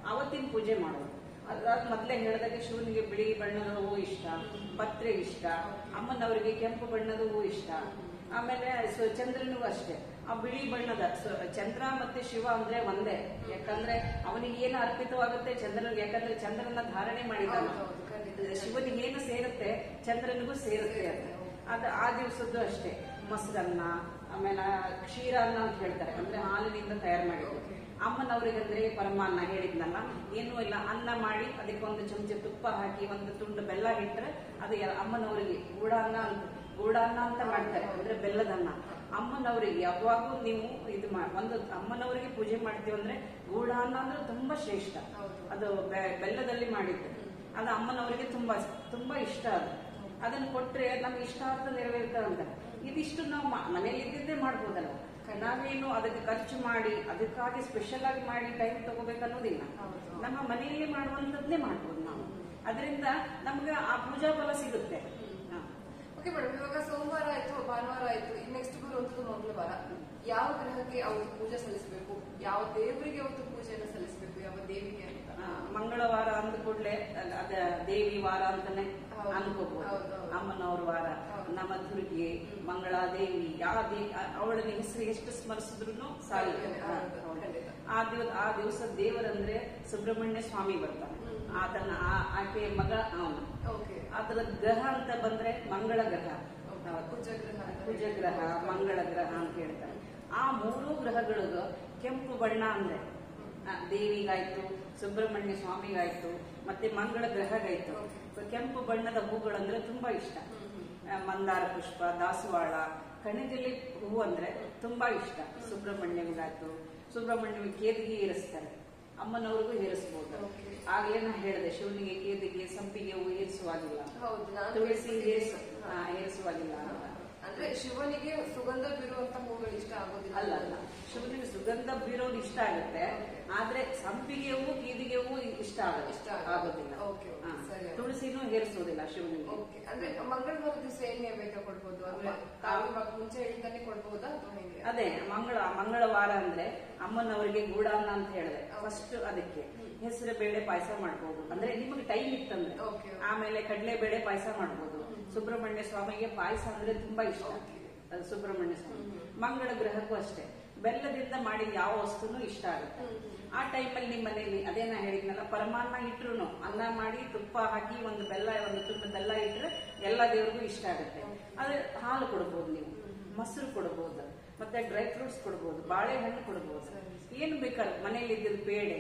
ಅವತ್ತಿನ ಪೂಜೆ ಮಾಡೋದು ಅದಾದ ಮೊದ್ಲೇ ಹೇಳಿದಾಗೆ ಶಿವನಿಗೆ ಬಿಳಿ ಬಣ್ಣದ ಹೂವು ಇಷ್ಟ ಪತ್ರೆ ಇಷ್ಟ ಅಮ್ಮನವರಿಗೆ ಕೆಂಪು ಬಣ್ಣದ ಹೂವು ಇಷ್ಟ ಆಮೇಲೆ ಸೊ ಚಂದ್ರನಿಗೂ ಅಷ್ಟೇ ಆ ಬಿಳಿ ಬಣ್ಣದ ಸೊ ಚಂದ್ರ ಮತ್ತೆ ಶಿವ ಅಂದ್ರೆ ಒಂದೇ ಯಾಕಂದ್ರೆ ಅವನಿಗೆ ಏನು ಅರ್ಪಿತವಾಗುತ್ತೆ ಚಂದ್ರನಿಗೆ ಯಾಕಂದ್ರೆ ಚಂದ್ರನ ಧಾರಣೆ ಮಾಡಿದಾನ ಹೌದು, ಹೌದು, ಖಂಡಿತ. ಶಿವನಿಗೆ ಏನು ಸೇರುತ್ತೆ ಚಂದ್ರನಿಗೂ ಸೇರುತ್ತೆ ಅದು ಅದು ಆ ದಿವಸದ್ದು ಅಷ್ಟೇ ಮೊಸರನ್ನ ಆಮೇಲೆ ಕ್ಷೀರಾನ್ನ ಅಂತ ಹೇಳ್ತಾರೆ ಅಂದ್ರೆ ಹಾಲಿನಿಂದ ತಯಾರು ಮಾಡಿದ್ರು ಅಮ್ಮನವ್ರಿಗಂದ್ರೆ ಪರಮಾನ್ನ ಹೇಳಿದ್ನಲ್ಲ ಏನೂ ಇಲ್ಲ ಅನ್ನ ಮಾಡಿ ಅದಕ್ಕೆ ಒಂದು ಚಮಚ ತುಪ್ಪ ಹಾಕಿ ಒಂದು ತುಂಡು ಬೆಲ್ಲ ಇಟ್ಟರೆ ಅದು ಎ- ಅಮ್ಮನವರಿಗೆ ಗೂಡಾನ್ನ ಅಂತ ಗೂಡಾನ್ನ ಅಂತ ಮಾಡ್ತಾರೆ ಅಂದ್ರೆ ಬೆಲ್ಲದನ್ನ ಅಮ್ಮನವರಿಗೆ ಯಾವಾಗೂ ನೀವು ಇದು ಮಾ ಒಂದು ಅಮ್ಮನವರಿಗೆ ಪೂಜೆ ಮಾಡ್ತೀವಿ ಅಂದ್ರೆ ಗೂಡಾನ್ನ ಅಂದ್ರೆ ತುಂಬಾ ಶ್ರೇಷ್ಠ ಹೌದು. ಅದು ಬೆ- ಬೆಲ್ಲದಲ್ಲಿ ಮಾಡಿದ್ದು ಅದು ಅಮ್ಮನವರಿಗೆ ತುಂಬಾ ತುಂಬಾ ಇಷ್ಟ ಅದು ಅದನ್ನ ಕೊಟ್ರೆ ನಮ್ಗೆ ಇಷ್ಟಾರ್ಥ ನೆರವೇರ್ತದಂತ ಇದಿಷ್ಟು ನಾವು ಮ- ಮನೇಲಿ ಇದ್ದಿದ್ದೇ ಮಾಡ್ಬೋದಲ್ಲ ನಾವೇನು ಅದಕ್ಕೆ ಖರ್ಚು ಮಾಡಿ ಅದಕ್ಕಾಗಿ ಸ್ಪೆಷಲ್ ಆಗಿ ಮಾಡಿ ಟೈಮ್ ತಗೋಬೇಕನ್ನೋದಿಲ್ಲ ಹೌದು. ನಮ್ಮ ಮನೆಯಲ್ಲಿ ಮಾಡುವಂತದ್ದೇ ಮಾಡ್ಬೋದು ನಾವು ಅದರಿಂದ ನಮ್ಗೆ ಆ ಪೂಜಾ ಫಲ ಸಿಗುತ್ತೆ ಹಾ. ಓಕೆ ಮೇಡಮ್ ಇವಾಗ ಸೋಮವಾರ ಆಯ್ತು ಭಾನುವಾರ ಆಯ್ತು ನೆಕ್ಸ್ಟ್ ಬರುವಂತದ್ದು ಮಂಗಳವಾರ ಯಾವ ಗ್ರಹಕ್ಕೆ ಅವತ್ತು ಪೂಜೆ ಸಲ್ಲಿಸಬೇಕು ಯಾವ ದೇವರಿಗೆ ಅವತ್ತು ಪೂಜೆಯನ್ನು ಸಲ್ಲಿಸಬೇಕು ಯಾವ ದೇವಿಗೆ ಅಂತ ಆ, ಮಂಗಳವಾರ ಅಂದ ಕೂಡಲೇ ಅದ ದೇವಿ ವಾರ ಅಂತಾನೆ ಹೌದು. ಅನ್ಕೋಬಹುದು ಹೌದು, ಹೌದು. ಅಮ್ಮನವ್ರ ವಾರ ಹೌದು. ನಮ್ಮ ದುರ್ಗೆ ಮಂಗಳಾದೇವಿ ಯಾವ ದೇ ಅವಳ ಹೆಸರು ಎಷ್ಟು ಸ್ಮರಿಸಿದ್ರು ಸಾಯಿ ಹೌದು, ಹೌದು, ಖಂಡಿತ. ಆ ದಿವಸ ಆ ದಿವಸ ದೇವರಂದ್ರೆ ಸುಬ್ರಹ್ಮಣ್ಯ ಸ್ವಾಮಿ ಬರ್ತಾನೆ ಹ್ಮ್. ಆತನ ಆ- ಆಕೆಯ ಮಗ ಅವನು ಓಕೆ ಅದರ ಗ್ರಹ ಅಂತ ಬಂದ್ರೆ ಮಂಗಳ ಗ್ರಹ ಹೌದು. ಕುಜಗ್ರಹ ಅಂತ ಕುಜಗ್ರಹ ಮಂಗಳ ಗ್ರಹ ಅಂತ ಹೇಳ್ತಾರೆ ಆ ಮೂರು ಗ್ರಹಗಳಿಗೂ ಕೆಂಪು ಬಣ್ಣ ಅಂದ್ರೆ ಆ, ದೇವಿಗಾಯ್ತು ಸುಬ್ರಹ್ಮಣ್ಯ ಸ್ವಾಮಿಗಾಯ್ತು ಮತ್ತೆ ಮಂಗಳ ಗ್ರಹಗಾಯ್ತು ಸೊ ಕೆಂಪು ಬಣ್ಣದ ಹೂಗಳಂದ್ರೆ ತುಂಬಾ ಇಷ್ಟ ಆ, ಮಂದಾರ ಪುಷ್ಪ ದಾಸವಾಳ ಕಣಗಿಲಿ ಹೂವು ಅಂದ್ರೆ ತುಂಬಾ ಇಷ್ಟ ಸುಬ್ರಹ್ಮಣ್ಯವಿಗಾಯ್ತು ಸುಬ್ರಹ್ಮಣ್ಯವಿಗೆ ಕೇದಿಗೆ ಏರಿಸ್ತಾರೆ ಅಮ್ಮನವ್ರಿಗೂ ಏರಿಸ್ಬೋದು Okay. ಆಗ್ಲೇ ನಾ ಹೇಳಿದೆ ಶಿವನಿಗೆ ಕೇದಿಗೆ ಸಂಪಿಗೆ ಹೂವು ಏರಿಸುವಾಗಿಲ್ಲ ಹೌದು ನಾನು ತುಳಸಿ ಕೇಳ್ಪಟ್ಟಿದ್ದೀನಿ. ಏರಿಸ ಆ, ಏರಿಸುವಾಗಿಲ್ಲ ಅಂತ ಅಂದ್ರೆ ಶಿವನಿಗೆ ಸುಗಂಧ ಬೀರುವಂತ ಹೂಗಳು ಇಷ್ಟ ಆಗೋದಿಲ್ಲ ಅಲ್ಲ ಅಲ್ಲ ಶಿವನಿಗೆ ಸುಗಂಧ ಬೀರೋದು ಇಷ್ಟ ಆಗುತ್ತೆ ಆದ್ರೆ ಸಂಪಿಗೆ ಹೂವು ಕೀದಿಗೆ ಹೂವು ಇಷ್ಟ ಆಗುತ್ತೆ ಇಷ್ಟ ಆಗುತ್ತೆ. ಆಗೋದಿಲ್ಲ ಓಕೆ, ಓಕೆ, ಹಾ. ಸರಿ. ತುಳಸಿನೂ ಹೇರಿಸೋದಿಲ್ಲ ಶಿವನಿಗೆ ಓಕೆ ಅಂದ್ರೆ ಮಂಗಳವಾರ ದಿವಸ ಏನ್ ನೈವೇದ್ಯ ಕೊಡ್ಬೋದು ಅಂದ್ರೆ ಅಮ್ಮ. ತಾವು ಇವಾಗ ಮುಂಚೆ ಹೇಳಿದಾನೆ ಕೊಡ್ಬೋದಾ ಅಥವಾ ಹೇಗೆ ಅದೇ ಮಂಗಳ ಮಂಗಳವಾರ ಅಂದ್ರೆ ಅಮ್ಮನವರಿಗೆ ಗೂಡಾನ್ನ ಅಂತ ಹೇಳಿದೆ ಫಸ್ಟ್ ಅದಕ್ಕೆ ಹೆಸರು ಬೇಳೆ ಪಾಯಸ ಮಾಡ್ಬೋದು ಅಂದ್ರೆ ನಿಮಗೆ ಟೈಮ್ ಇತ್ತಂದ್ರೆ ಓಕೆ, ಓಕೆ. ಆಮೇಲೆ ಕಡಲೆ ಬೇಳೆ ಪಾಯಸ ಮಾಡ್ಬೋದು ಸುಬ್ರಹ್ಮಣ್ಯ ಸ್ವಾಮಿಗೆ ಪಾಯಸ ಅಂದ್ರೆ ತುಂಬಾ ಇಷ್ಟ ಅದು ಸುಬ್ರಹ್ಮಣ್ಯ ಸ್ವಾಮಿ ಮಂಗಳ ಗ್ರಹಕ್ಕೂ ಅಷ್ಟೇ ಬೆಲ್ಲದಿಂದ ಮಾಡಿದ ಯಾವ ವಸ್ತುನು ಇಷ್ಟ ಆಗುತ್ತೆ ಆ ಟೈಮಲ್ಲಿ ನಿಮ್ಮ ಮನೆಯಲ್ಲಿ ಅದೇ ನಾ ಹೇಳಿದ್ನಲ್ಲ ಪರಮಾನ್ನ ಇಟ್ರು ಅನ್ನ ಮಾಡಿ ತುಪ್ಪ ಹಾಕಿ ಒಂದು ಬೆಲ್ಲ ಒಂದು ತುಂಡು ಬೆಲ್ಲ ಇಟ್ರೆ ಎಲ್ಲ ದೇವ್ರಿಗೂ ಇಷ್ಟ ಆಗುತ್ತೆ ಅದೇ ಹಾಲು ಕೊಡ್ಬೋದು ನೀವು ಮೊಸರು ಕೊಡ್ಬೋದು ಮತ್ತೆ ಡ್ರೈ ಫ್ರೂಟ್ಸ್ ಕೊಡ್ಬೋದು ಬಾಳೆಹಣ್ಣು ಕೊಡ್ಬೋದು ಏನು ಬೇಕಾದ್ರೆ ಮನೇಲಿ ಇದ್ದಿದ್ದು ಬೇಳೆ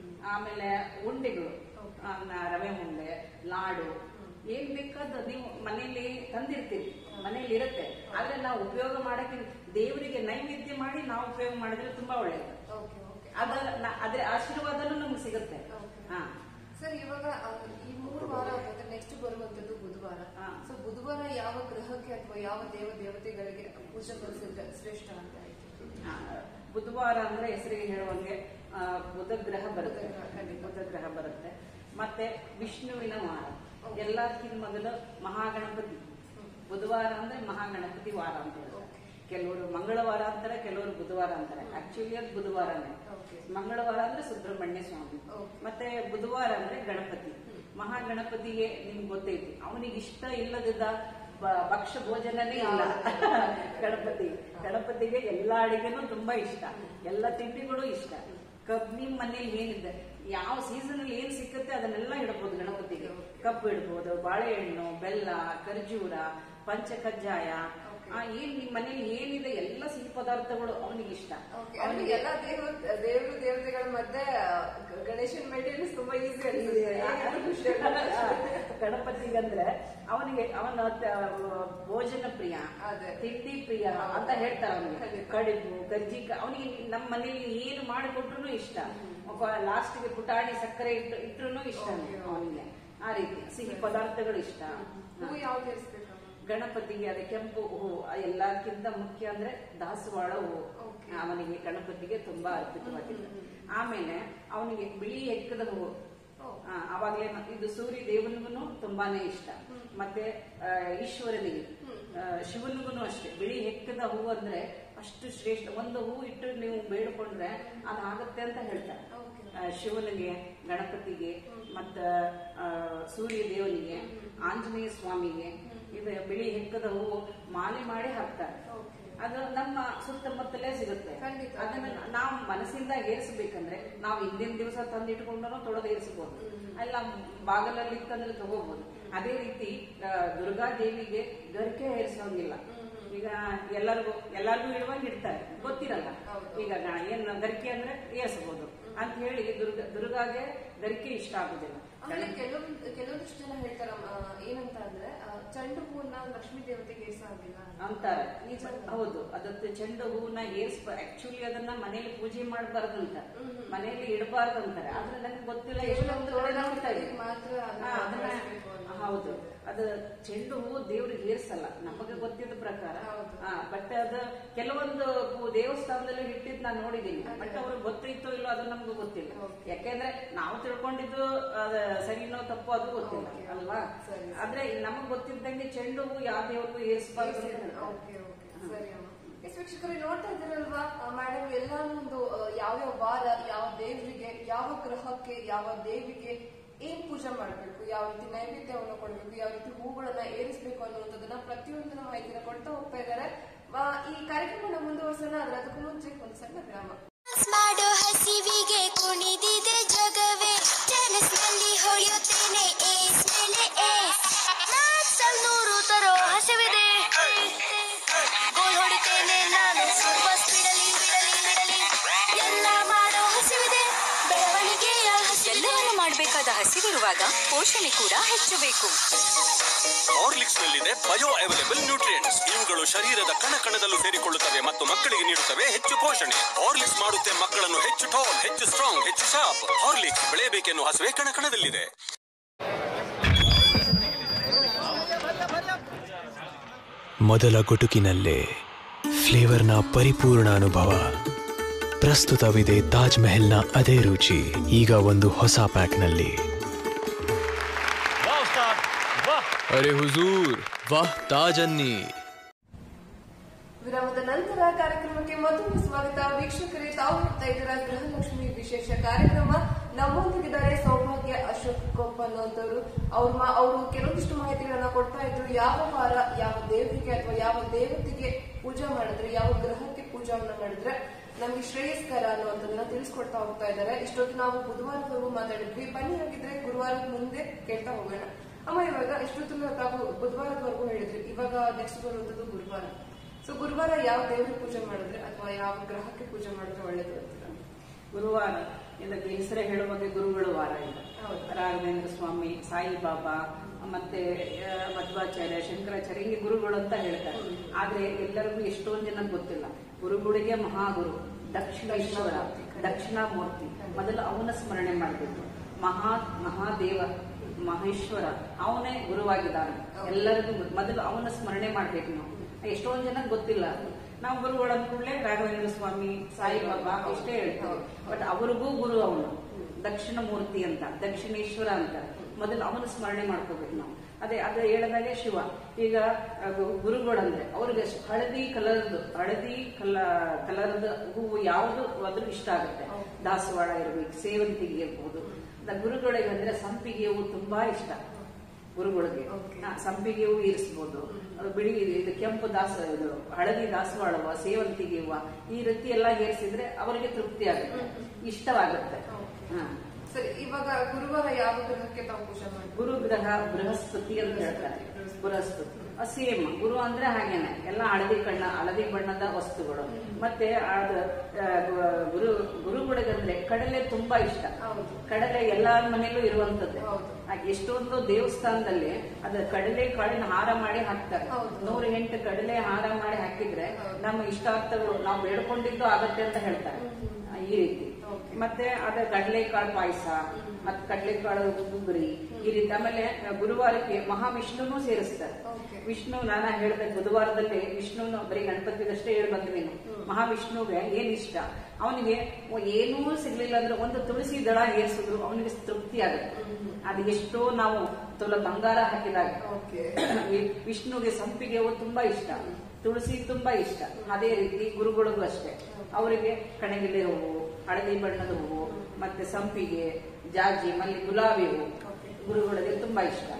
ಆಮೇಲೆ ಉಂಡೆಗಳು ಆ, ನ- ರವೆ ಉಂಡೆ ಲಾಡು ಏನ್ ಬೇಕಾದ ನೀವು ಮನೆಯಲ್ಲಿ ತಂದಿರ್ತೀವಿ ಮನೇಲಿ ಇರುತ್ತೆ ಆದ್ರೆ ನಾವು ಉಪಯೋಗ ಮಾಡಕ್ಕೆ ದೇವರಿಗೆ ನೈವೇದ್ಯ ಮಾಡಿ ನಾವು ಉಪಯೋಗ ಮಾಡಿದ್ರೆ ತುಂಬಾ ಒಳ್ಳೇದು ಓಕೆ ಓಕೆ ಅದರ ನ- ಅದ್ರ ಆಶೀರ್ವಾದನೂ ನಮ್ಗೆ ಸಿಗುತ್ತೆ Okay. ಹಾ ಸರ್ ಇವಾಗ ಆ, ಈ ಮೂರು ವಾರ ಅಂದ್ರೆ ನೆಕ್ಸ್ಟ್ ಬರುವಂತದ್ದು ಬುಧವಾರ ಹಾ. ಸೊ ಬುಧವಾರ ಯಾವ ಗ್ರಹಕ್ಕೆ ಅಥವಾ ಯಾವ ದೇವ ದೇವತೆಗಳಿಗೆ ಪೂಜೆ ಸಲ್ಲಿಸಿದ್ರೆ ಶ್ರೇಷ್ಠ ಅಂತ ಆಯ್ತು ಆ, ಬುಧವಾರ ಅಂದ್ರೆ ಹೆಸರಿಗೆ ಹೇಳುವಂಗೆ ಆ, ಬುಧ ಗ್ರಹ ಬರುತ್ತೆ ಬುಧ ಗ್ರಹ, ಖಂಡಿತ. ಬುಧ ಗ್ರಹ ಬರುತ್ತೆ ಮತ್ತೆ ವಿಷ್ಣುವಿನ ವಾರ ಎಲ್ಲದಕ್ಕಿಂತ ಮೊದಲು ಮಹಾಗಣಪತಿ ಬುಧವಾರ ಅಂದ್ರೆ ಮಹಾಗಣಪತಿ ವಾರ ಅಂತ ಹೇಳ್ತಾರೆ ಕೆಲವರು ಮಂಗಳವಾರ ಅಂತಾರೆ ಕೆಲವರು ಬುಧವಾರ ಅಂತಾರೆ ಆಕ್ಚುಲಿ ಅದು ಬುಧವಾರನೇ Okay. ಮಂಗಳವಾರ ಅಂದ್ರೆ ಸುಬ್ರಹ್ಮಣ್ಯ ಸ್ವಾಮಿ Okay. ಮತ್ತೆ ಬುಧವಾರ ಅಂದ್ರೆ ಗಣಪತಿ ಮಹಾಗಣಪತಿಗೆ ನಿಮ್ಗೆ ಗೊತ್ತೈತಿ ಅವನಿಗೆ ಇಷ್ಟ ಇಲ್ಲದಿದ್ದ ಬ- ಭಕ್ಷ್ಯ ಭೋಜನನೇ ಇಲ್ಲ ಗಣಪತಿ ಗಣಪತಿಗೆ ಎಲ್ಲಾ ಅಡಿಗೆನೂ ತುಂಬಾ ಇಷ್ಟ ಎಲ್ಲ ತಿಂಡಿಗಳು ಇಷ್ಟ ಕಬ್ ನಿಮ್ ಮನೇಲಿ ಏನಿದೆ ಯಾವ ಸೀಸನ್ ಅಲ್ಲಿ ಏನ್ ಸಿಕ್ಕತ್ತೆ ಅದನ್ನೆಲ್ಲ ಇಡಬಹುದು ಗಣಪತಿಗೆ ಕಬ್ಬು ಇಡ್ಬೋದು ಬಾಳೆಹಣ್ಣು ಬೆಲ್ಲ ಖರ್ಜೂರ ಪಂಚ ಕಜ್ಜಾಯ ಆ, ಏನ್ ನಿಮ್ ಮನೇಲಿ ಏನಿದೆ ಎಲ್ಲ ಸಿಹಿ ಪದಾರ್ಥಗಳು ಅವನಿಗೆ ಇಷ್ಟ ಓಕೆ ಅಂದ್ರೆ ಎಲ್ಲಾ ದೇವ ದೇವರು ದೇವತೆಗಳ ಮಧ್ಯೆ ಗ- ಗಣೇಶನ್ ಮೇಂಟೆನೆನ್ಸ್ ತುಂಬಾ ಈಸಿ ಅನ್ಸುತ್ತೆ ಗಣಪತಿಗಂದ್ರೆ ಅವನಿಗೆ ಅವನ ತ- ಭೋಜನ ಪ್ರಿಯ ಅದೇ. ತಿಂಡಿ ಪ್ರಿಯ ಅಂತ ಹೇಳ್ತಾರೆ ಅವನಿಗೆ ಖಂಡಿತ. ಕಡುಬು ಗಜ್ಜಿಕ ಅವನಿಗೆ ನಮ್ಮ ಮನೇಲಿ ಏನು ಮಾಡಿಕೊಟ್ರು ಇಷ್ಟ ಲಾಸ್ಟ್ಗೆ ಪುಟಾಣಿ ಸಕ್ಕರೆ ಇಟ್ಟು ಇಟ್ರು ಇಷ್ಟ Okay, okay. ಅವನಿಗೆ ಆ ರೀತಿ ಸಿಹಿ ಪದಾರ್ಥಗಳು ಇಷ್ಟ ಹೂ ಯಾವ್ದು ಇರಿಸ್ಬೇಕಮ್ಮ ಗಣಪತಿಗೆ ಅದೇ ಕೆಂಪು ಹೂ ಎಲ್ಲಕ್ಕಿಂತ ಮುಖ್ಯ ಅಂದ್ರೆ ದಾಸವಾಳ ಹೂ Okay. ಅವನಿಗೆ ಗಣಪತಿಗೆ ತುಂಬಾ ಅರ್ಪಿತವಾಗಿದೆ ಆಮೇಲೆ ಅವನಿಗೆ ಬಿಳಿ ಎಕ್ಕದ ಹೂವು ಓ. ಆ, ಅವಾಗ್ಲೇ ನ- ಇದು ಸೂರ್ಯ ದೇವನಿಗೂ ತುಂಬಾನೇ ಇಷ್ಟ ಮತ್ತೆ ಆ, ಈಶ್ವರನಿಗೆ ಆ, ಶಿವನಿಗೂ ಅಷ್ಟೇ ಬಿಳಿ ಹೆಕ್ಕದ ಹೂವು ಅಂದ್ರೆ ಅಷ್ಟು ಶ್ರೇಷ್ಠ ಒಂದು ಹೂ ಇಟ್ಟು ನೀವು ಬೇಡಿಕೊಂಡ್ರೆ ಅದಾಗತ್ತೆ ಅಂತ ಹೇಳ್ತಾರೆ ಆ, ಶಿವನಿಗೆ ಗಣಪತಿಗೆ ಮತ್ತ ಆ, ಸೂರ್ಯ ದೇವನಿಗೆ ಆಂಜನೇಯ ಸ್ವಾಮಿಗೆ ಇದು ಬಿಳಿ ಹೆಕ್ಕದ ಹೂವು ಮಾಲೆ ಮಾಡಿ ಹಾಕ್ತಾರೆ ಅದು ನಮ್ಮ ಸುತ್ತಮುತ್ತಲೇ ಸಿಗುತ್ತೆ ಖಂಡಿತ. ಅದನ್ನ ನಾವು ಮನಸ್ಸಿಂದ ಏರಿಸಬೇಕಂದ್ರೆ ನಾವು ಹಿಂದಿನ ದಿವಸ ತಂದಿಟ್ಕೊಂಡು ತೊಳೆದು ಏರಿಸಬಹುದು ಅಲ್ಲ ಬಾಗಲಲ್ಲಿ ಇತ್ತಂದ್ರೆ ತಗೋಬಹುದು ಅದೇ ರೀತಿ ಆ, ದುರ್ಗಾ ದೇವಿಗೆ ಗರಿಕೆ ಏರಿಸೋಂಗಿಲ್ಲ ಈಗ ಎಲ್ಲರಿಗೂ ಎಲ್ಲರಿಗೂ ಇಡುವಂಗೆ ಇಡ್ತಾರೆ ಗೊತ್ತಿರಲ್ಲ ಈಗ ಗ- ಏನ್ ಗರಿಕೆ ಅಂದ್ರೆ ಏರಿಸಬಹುದು ಅಂತ ಹೇಳಿ ದುರ್ಗ ದುರ್ಗಾಗೆ ಗರಿಕೆ ಇಷ್ಟ ಆಗುದಿಲ್ಲ ಆಮೇಲೆ ಕೆಲವೊಂದು ಕೆಲವೊಂದಿಷ್ಟು ಜನ ಹೇಳ್ತಾರ ಆ, ಏನಂತ ಅಂದ್ರೆ ಆ, ಚೆಂಡು ಹೂವನ್ನ ಲಕ್ಷ್ಮೀ ದೇವತೆಗೆ ಏರ್ಸಾಗಿಲ್ಲ ಅಂತಾರೆ ಹೌದು ಅದಕ್ಕೆ ಚೆಂಡು ಹೂವನ್ನ ಏರ್ಸ್ ಆಕ್ಚುಲಿ ಅದನ್ನ ಮನೇಲಿ ಪೂಜೆ ಮಾಡಬಾರ್ದಂತ ಮನೆಯಲ್ಲಿ ಇಡಬಾರ್ದು ಅಂತಾರೆ ಆದ್ರೆ ನನಗೆ ಗೊತ್ತಿಲ್ಲ ಎಷ್ಟೊಂದು ಕಡೆ ನೋಡ್ತಾ ಇದ್ದೀವಿ. ಮಾತ್ರ ಅದನ್ನ ಹಾ, ಅದನ್ನ ಬಳಸ್ಬೇಕು ಅನ್ನೋದು. ಹೌದು ಅದು ಚೆಂಡು ಹೂವು ದೇವ್ರಿಗೆ ಏರ್ಸಲ್ಲ ನಮಗೆ ಗೊತ್ತಿದ್ದ ಪ್ರಕಾರ ಹೌದು. ಬಟ್ ಅದು ಕೆಲವೊಂದು ಹೂ- ದೇವಸ್ಥಾನದಲ್ಲಿ ಇಟ್ಟಿದ್ ನಾನು ನೋಡಿದ್ದೀನಿ ಬಟ್ ಅವ್ರಿಗೆ ಗೊತ್ತಿತ್ತೋ ಇಲ್ಲೋ ಅದು ನಮ್ಗೆ ಗೊತ್ತಿಲ್ಲ ಯಾಕೆಂದ್ರೆ ನಾವು ತಿಳ್ಕೊಂಡಿದ್ದು ಅದ ಸರಿನೋ ತಪ್ಪೋ ಅದು ಗೊತ್ತಿಲ್ಲ Okay. ಅಲ್ವಾ ಸರಿ, ಸರಿ. ಆದ್ರೆ ನಮಗ್ ಗೊತ್ತಿದ್ದಂಗೆ ಚೆಂಡು ಹೂ ಯಾವ ದೇವ್ರಿಗೂ ಏರಿಸಬಾರ್ದು ಅಂತ ಹೇಳ್ತಾರೆ. ಓಕೆ ಓಕೆ ಸರಿ ಅಮ್ಮ ಎಸ್ ವೀಕ್ಷಕರೇ ನೋಡ್ತಾ ಇದ್ದೀರಲ್ವಾ ಮೇಡಮ್ ಎಲ್ಲ ಒಂದು ಆ, ಯಾವ್ಯಾವ ವಾರ ಯಾವ ದೇವರಿಗೆ ಯಾವ ಗ್ರಹಕ್ಕೆ ಯಾವ ದೇವಿಗೆ ಏನ್ ಪೂಜೆ ಮಾಡ್ಬೇಕು ಯಾವ ರೀತಿ ನೈವೇದ್ಯವನ್ನು ಕೊಡ್ಬೇಕು ಯಾವ ರೀತಿ ಹೂಗಳನ್ನ ಏರಿಸಬೇಕು ಅನ್ನುವಂಥದ್ದನ್ನ ಪ್ರತಿಯೊಂದನ್ನ ಮಾಹಿತಿನ ಕೊಡ್ತಾ ಹೋಗ್ತಾ ಇದ್ದಾರೆ ಆ, ಈ ಕಾರ್ಯಕ್ರಮನ ಮುಂದುವರ್ಸೋಣ ಆದ್ರೆ ಅದಕ್ಕೂ ಮುಂಚೆ ಒಂದು ಸಣ್ಣ ವಿರಾಮ ಮಾಡೋ ಹಸಿವಿಗೆ ಕುಣಿದಿದೆ ಜಗವೇ ಟೆನಿಸ್ನಲ್ಲಿ ಹೊಳೆಯುತ್ತೇನೆ ಏಸ್ ಮೇಲೆ ಏಸ್ ಮ್ಯಾಚ್ಸಲ್ ನೂರು ತರೋ ಹಸಿವಿದೆ ಗೋಲ್ ಹೊಡಿತೇನೆ ನಾನು ಸೂಪರ್ ಸ್ಪೀಡಲ್ಲಿ ಬಿಡಲಿ ಬಿಡಲಿ ಎಲ್ಲ ಮಾಡೋ ಹಸಿವಿದೆ ಬೆಳವಣಿಗೆಯ ಹಸಿವಿದೆ ಎಲ್ಲವನ್ನು ಮಾಡಬೇಕಾದ ಹಸಿವಿರುವಾಗ ಪೋಷಣೆ ಕೂಡ ಹೆಚ್ಚಬೇಕು ಹಾರ್ಲಿಕ್ಸ್ ನಲ್ಲಿದೆ ಬಯೋ ಅವೈಲೇಬಲ್ ನ್ಯೂಟ್ರಿಯೆಂಟ್ಸ್ ಇವುಗಳು ಶರೀರದ ಕಣ ಕಣದಲ್ಲೂ ಸೇರಿಕೊಳ್ಳುತ್ತವೆ ಮತ್ತು ಮಕ್ಕಳಿಗೆ ನೀಡುತ್ತವೆ ಹೆಚ್ಚು ಪೋಷಣೆ ಹಾರ್ಲಿಕ್ಸ್ ಮಾಡುತ್ತೆ ಮಕ್ಕಳನ್ನು ಹೆಚ್ಚು ಟಾಲ್ ಹೆಚ್ಚು ಸ್ಟ್ರಾಂಗ್ ಹೆಚ್ಚು ಶಾರ್ಪ್ ಹಾರ್ಲಿಕ್ಸ್ ಬೆಳೆಯಬೇಕೆನ್ನುವ ಹಸುವೆ ಕಣ ಕಣದಲ್ಲಿದೆ ಮೊದಲ ಗುಟುಕಿನಲ್ಲೇ ಫ್ಲೇವರ್ನ ಪರಿಪೂರ್ಣ ಅನುಭವ ಪ್ರಸ್ತುತವಿದೆ ತಾಜ್ ಮೆಹಲ್ನ ಅದೇ ರುಚಿ ಈಗ ಒಂದು ಹೊಸ ಪ್ಯಾಕ್ನಲ್ಲಿ ಅರೆ ಹುಜೂರ್ ವಾಹ್ ತಾಜ್ ಅನ್ನಿ ವಿರಾಮದ ನಂತರ ಕಾರ್ಯಕ್ರಮಕ್ಕೆ ಮತ್ತೊಮ್ಮೆ ಸ್ವಾಗತ ವೀಕ್ಷಕರೇ ತಾವು ನೋಡ್ತಾ ಇದ್ದೀರಾ ಗೃಹಲಕ್ಷ್ಮಿ ವಿಶೇಷ ಕಾರ್ಯಕ್ರಮ ನಮ್ಮೊಂದಿಗಿದ್ದಾರೆ ಸೌಭಾಗ್ಯ ಅಶೋಕ್ ಗೋಪ್ ಅನ್ನೋಂಥವ್ರು ಅವ್ರ ಮಾ- ಅವರು ಕೆಲವೊಂದಿಷ್ಟು ಮಾಹಿತಿಗಳನ್ನ ಕೊಡ್ತಾ ಇದ್ರು ಯಾವ ವಾರ ಯಾವ ದೇವರಿಗೆ ಅಥವಾ ಯಾವ ದೇವತೆಗೆ ಪೂಜೆ ಮಾಡಿದ್ರೆ ಯಾವ ಗ್ರಹಕ್ಕೆ ಪೂಜಾವನ್ನ ಮಾಡಿದ್ರೆ ನಮ್ಗೆ ಶ್ರೇಯಸ್ಕರ ಅನ್ನುವಂಥದ್ದನ್ನ ತಿಳಿಸ್ಕೊಡ್ತಾ ಹೋಗ್ತಾ ಇದ್ದಾರೆ ಇಷ್ಟೊತ್ತು ನಾವು ಬುಧವಾರದವರೆಗೂ ಮಾತಾಡಿದ್ವಿ ಬನ್ನಿ ಹಾಗಿದ್ರೆ ಗುರುವಾರದ ಮುಂದೆ ಕೇಳ್ತಾ ಹೋಗೋಣ ಅಮ್ಮ ಇವಾಗ ಇಷ್ಟೊತ್ತು ತಾವು ಬುಧವಾರದವರೆಗೂ ಹೇಳಿದ್ರಿ ಇವಾಗ ನೆಕ್ಸ್ಟ್ ಬರುವಂತದ್ದು ಗುರುವಾರ ಸೊ ಗುರುವಾರ ಯಾವ ದೇವ್ರ ಪೂಜೆ ಮಾಡಿದ್ರೆ ಅಥವಾ ಯಾವ ಗ್ರಹಕ್ಕೆ ಪೂಜೆ ಮಾಡಿದ್ರೆ ಒಳ್ಳೇದು ಅಂತೀರಾ ಗುರುವಾರ ಇದಕ್ಕೆ ಹೆಸರೇ ಹೇಳುವಾಗ ಗುರುಗಳ ವಾರ ಇದು ಹೌದು. ರಾಘವೇಂದ್ರ ಸ್ವಾಮಿ ಸಾಯಿಬಾಬಾ ಮತ್ತೆ ಆ, ಮಧ್ವಾಚಾರ್ಯ ಶಂಕರಾಚಾರ್ಯ ಹಿಂಗೆ ಗುರುಗಳು ಅಂತ ಹೇಳ್ತಾರೆ ಆದ್ರೆ ಎಲ್ಲರಿಗೂ ಎಷ್ಟೊಂದು ಜನ ಗೊತ್ತಿಲ್ಲ ಗುರುಗಳಿಗೆ ಮಹಾಗುರು ದಕ್ಷಿಣೇಶ್ವರ ದಕ್ಷಿಣಾಮೂರ್ತಿ ಮೊದಲು ಅವನ ಸ್ಮರಣೆ ಮಾಡಬೇಕು ಮಹಾ ಮಹಾದೇವ ಮಹೇಶ್ವರ ಅವನೇ ಗುರುವಾಗಿದ್ದಾನೆ ಎಲ್ಲರಿಗೂ ಗೊತ್ತು. ಮೊದಲು ಅವನ ಸ್ಮರಣೆ ಮಾಡ್ಬೇಕು ನಾವು ಎಷ್ಟೊಂದು ಜನ ಗೊತ್ತಿಲ್ಲ ನಾವು ಗುರುಗಳ ಕೂಡಲೇ ರಾಘವೇಂದ್ರ ಸ್ವಾಮಿ ಸಾಯಿಬಾಬಾ ಇಷ್ಟೇ ಹೇಳ್ತೀವಿ ಬಟ್ ಅವ್ರಿಗೂ ಗುರು ಅವನು ದಕ್ಷಿಣ ಮೂರ್ತಿ ಅಂತ ದಕ್ಷಿಣೇಶ್ವರ ಅಂತ ಮೊದಲು ಅವನ ಸ್ಮರಣೆ ಮಾಡ್ಕೋಬೇಕು ನಾವು ಅದೇ ಅದು ಹೇಳಿದಾಗೆ ಶಿವ ಈಗ ಅದು ಗುರುಗಳಂದ್ರೆ ಅವ್ರಿಗೆ ಹಳದಿ ಕಲರ್ದು ಹಳದಿ ಕಲ ಕಲರ್ದ ಹೂವು ಯಾವುದು ಅದ್ರ ಇಷ್ಟ ಆಗುತ್ತೆ ದಾಸವಾಳ ಇರಬೇಕು ಸೇವಂತಿಗೆ ಇರ್ಬೋದು ದ- ಗುರುಗಳಿಗೆ ಅಂದ್ರೆ ಸಂಪಿಗೆ ಹೂವು ತುಂಬಾ ಇಷ್ಟ ಗುರುಗಳಿಗೆ ಹಾ, ಸಂಪಿಗೆ ಹೂವು ಇರಿಸ್ಬೋದು ಅದು ಬಿಳಿ ಇದು ಕೆಂಪು ದಾಸ ಇದು ಹಳದಿ ದಾಸವಾಳವ ಸೇವಂತಿಗೆ ಹೂವ ಈ ರೀತಿ ಎಲ್ಲ ಏರಿಸಿದ್ರೆ ಅವರಿಗೆ ತೃಪ್ತಿ ಆಗುತ್ತೆ ಇಷ್ಟವಾಗುತ್ತೆ ಹಾ ಸರಿ ಇವಾಗ ಗುರುವಾರ ಯಾವ ಗ್ರಹಕ್ಕೆ ತಾವು ಪೂಜೆ ಮಾಡಿ ಗುರು ಗ್ರಹ ಬೃಹಸ್ಪತಿ ಅಂತ ಹೇಳ್ತಾರೆ ಬೃಹಸ್ಪತಿ ಸೇಮ್ ಗುರು ಅಂದ್ರೆ ಹಾಗೇನೆ ಎಲ್ಲ ಹಳದಿ ಕಣ್ಣ ಹಳದಿ ಬಣ್ಣದ ವಸ್ತುಗಳು ಮತ್ತೆ ಅದ್, ಆ, ಗುರು ಗುರುಗಳಿಗಂದ್ರೆ ಕಡಲೆ ತುಂಬಾ ಇಷ್ಟ ಹೌದು. ಕಡಲೆ ಎಲ್ಲಾರ ಮನೆಯಲ್ಲೂ ಇರುವಂತದ್ದೇ ಹೌದು. ಆ, ಎಷ್ಟೊಂದು ದೇವಸ್ಥಾನದಲ್ಲಿ ಅದ ಕಡಲೆ ಕಾಳಿನ ಹಾರ ಮಾಡಿ ಹಾಕ್ತಾರೆ ಹೌದು. ನೂರ ಎಂಟು ಕಡಲೆ ಹಾರ ಮಾಡಿ ಹಾಕಿದ್ರೆ ಹೌದು. ನಮ್ಮ ಇಷ್ಟಾರ್ಥಗಳು ನಾವು ಬೇಡ್ಕೊಂಡಿದ್ದು ಆಗತ್ತೆ ಅಂತ ಹೇಳ್ತಾರೆ ಆ, ಈ ರೀತಿ Okay. ಮತ್ತೆ ಅದ ಕಡಲೆಕಾಳು ಪಾಯಸ ಮತ್ತೆ ಕಡಲೆಕಾಳು ಗುಗ್ರಿ ಈ ರೀತಿ ಆಮೇಲೆ ಆ, ಗುರುವಾರಕ್ಕೆ ಮಹಾವಿಷ್ಣುನು ಸೇರಿಸ್ತಾರೆ Okay. ವಿಷ್ಣು ನಾನ ಹೇಳಿದ ಬುಧವಾರದಲ್ಲಿ ವಿಷ್ಣುನು ಬರೀ ಗಣಪತಿಗಷ್ಟೇ ಹೇಳಿ ಬಂದ್ವಿ ಮಹಾವಿಷ್ಣುಗೆ ಏನ್ ಇಷ್ಟ ಅವನಿಗೆ ಏನೂ ಸಿಗ್ಲಿಲ್ಲ ಅಂದ್ರೆ ಒಂದು ತುಳಸಿ ದಳ ಏರಿಸಿದ್ರು ಅವನಿಗೆ ತೃಪ್ತಿ ಆಗುತ್ತೆ ಅದು ಎಷ್ಟೋ ನಾವು ತುಲ ಬಂಗಾರ ಹಾಕಿದಾಗ ಓಕೆ ವಿ- ವಿಷ್ಣುಗೆ ಸಂಪಿಗೆ ಹೂವು ತುಂಬಾ ಇಷ್ಟ ತುಳಸಿ ತುಂಬಾ ಇಷ್ಟ ಅದೇ ರೀತಿ ಗುರುಗಳಿಗೂ ಅಷ್ಟೇ ಅವರಿಗೆ ಕಣಗಿಲೆ ಹೂವು ಹಳದಿ ಬಣ್ಣದ ಹೂವು ಮತ್ತೆ ಸಂಪಿಗೆ ಜಾಜಿ ಮಲ್ಲಿ ಗುಲಾಬಿ ಹೂವು ಗುರುಗಳಿಗೆ ತುಂಬಾ ಇಷ್ಟ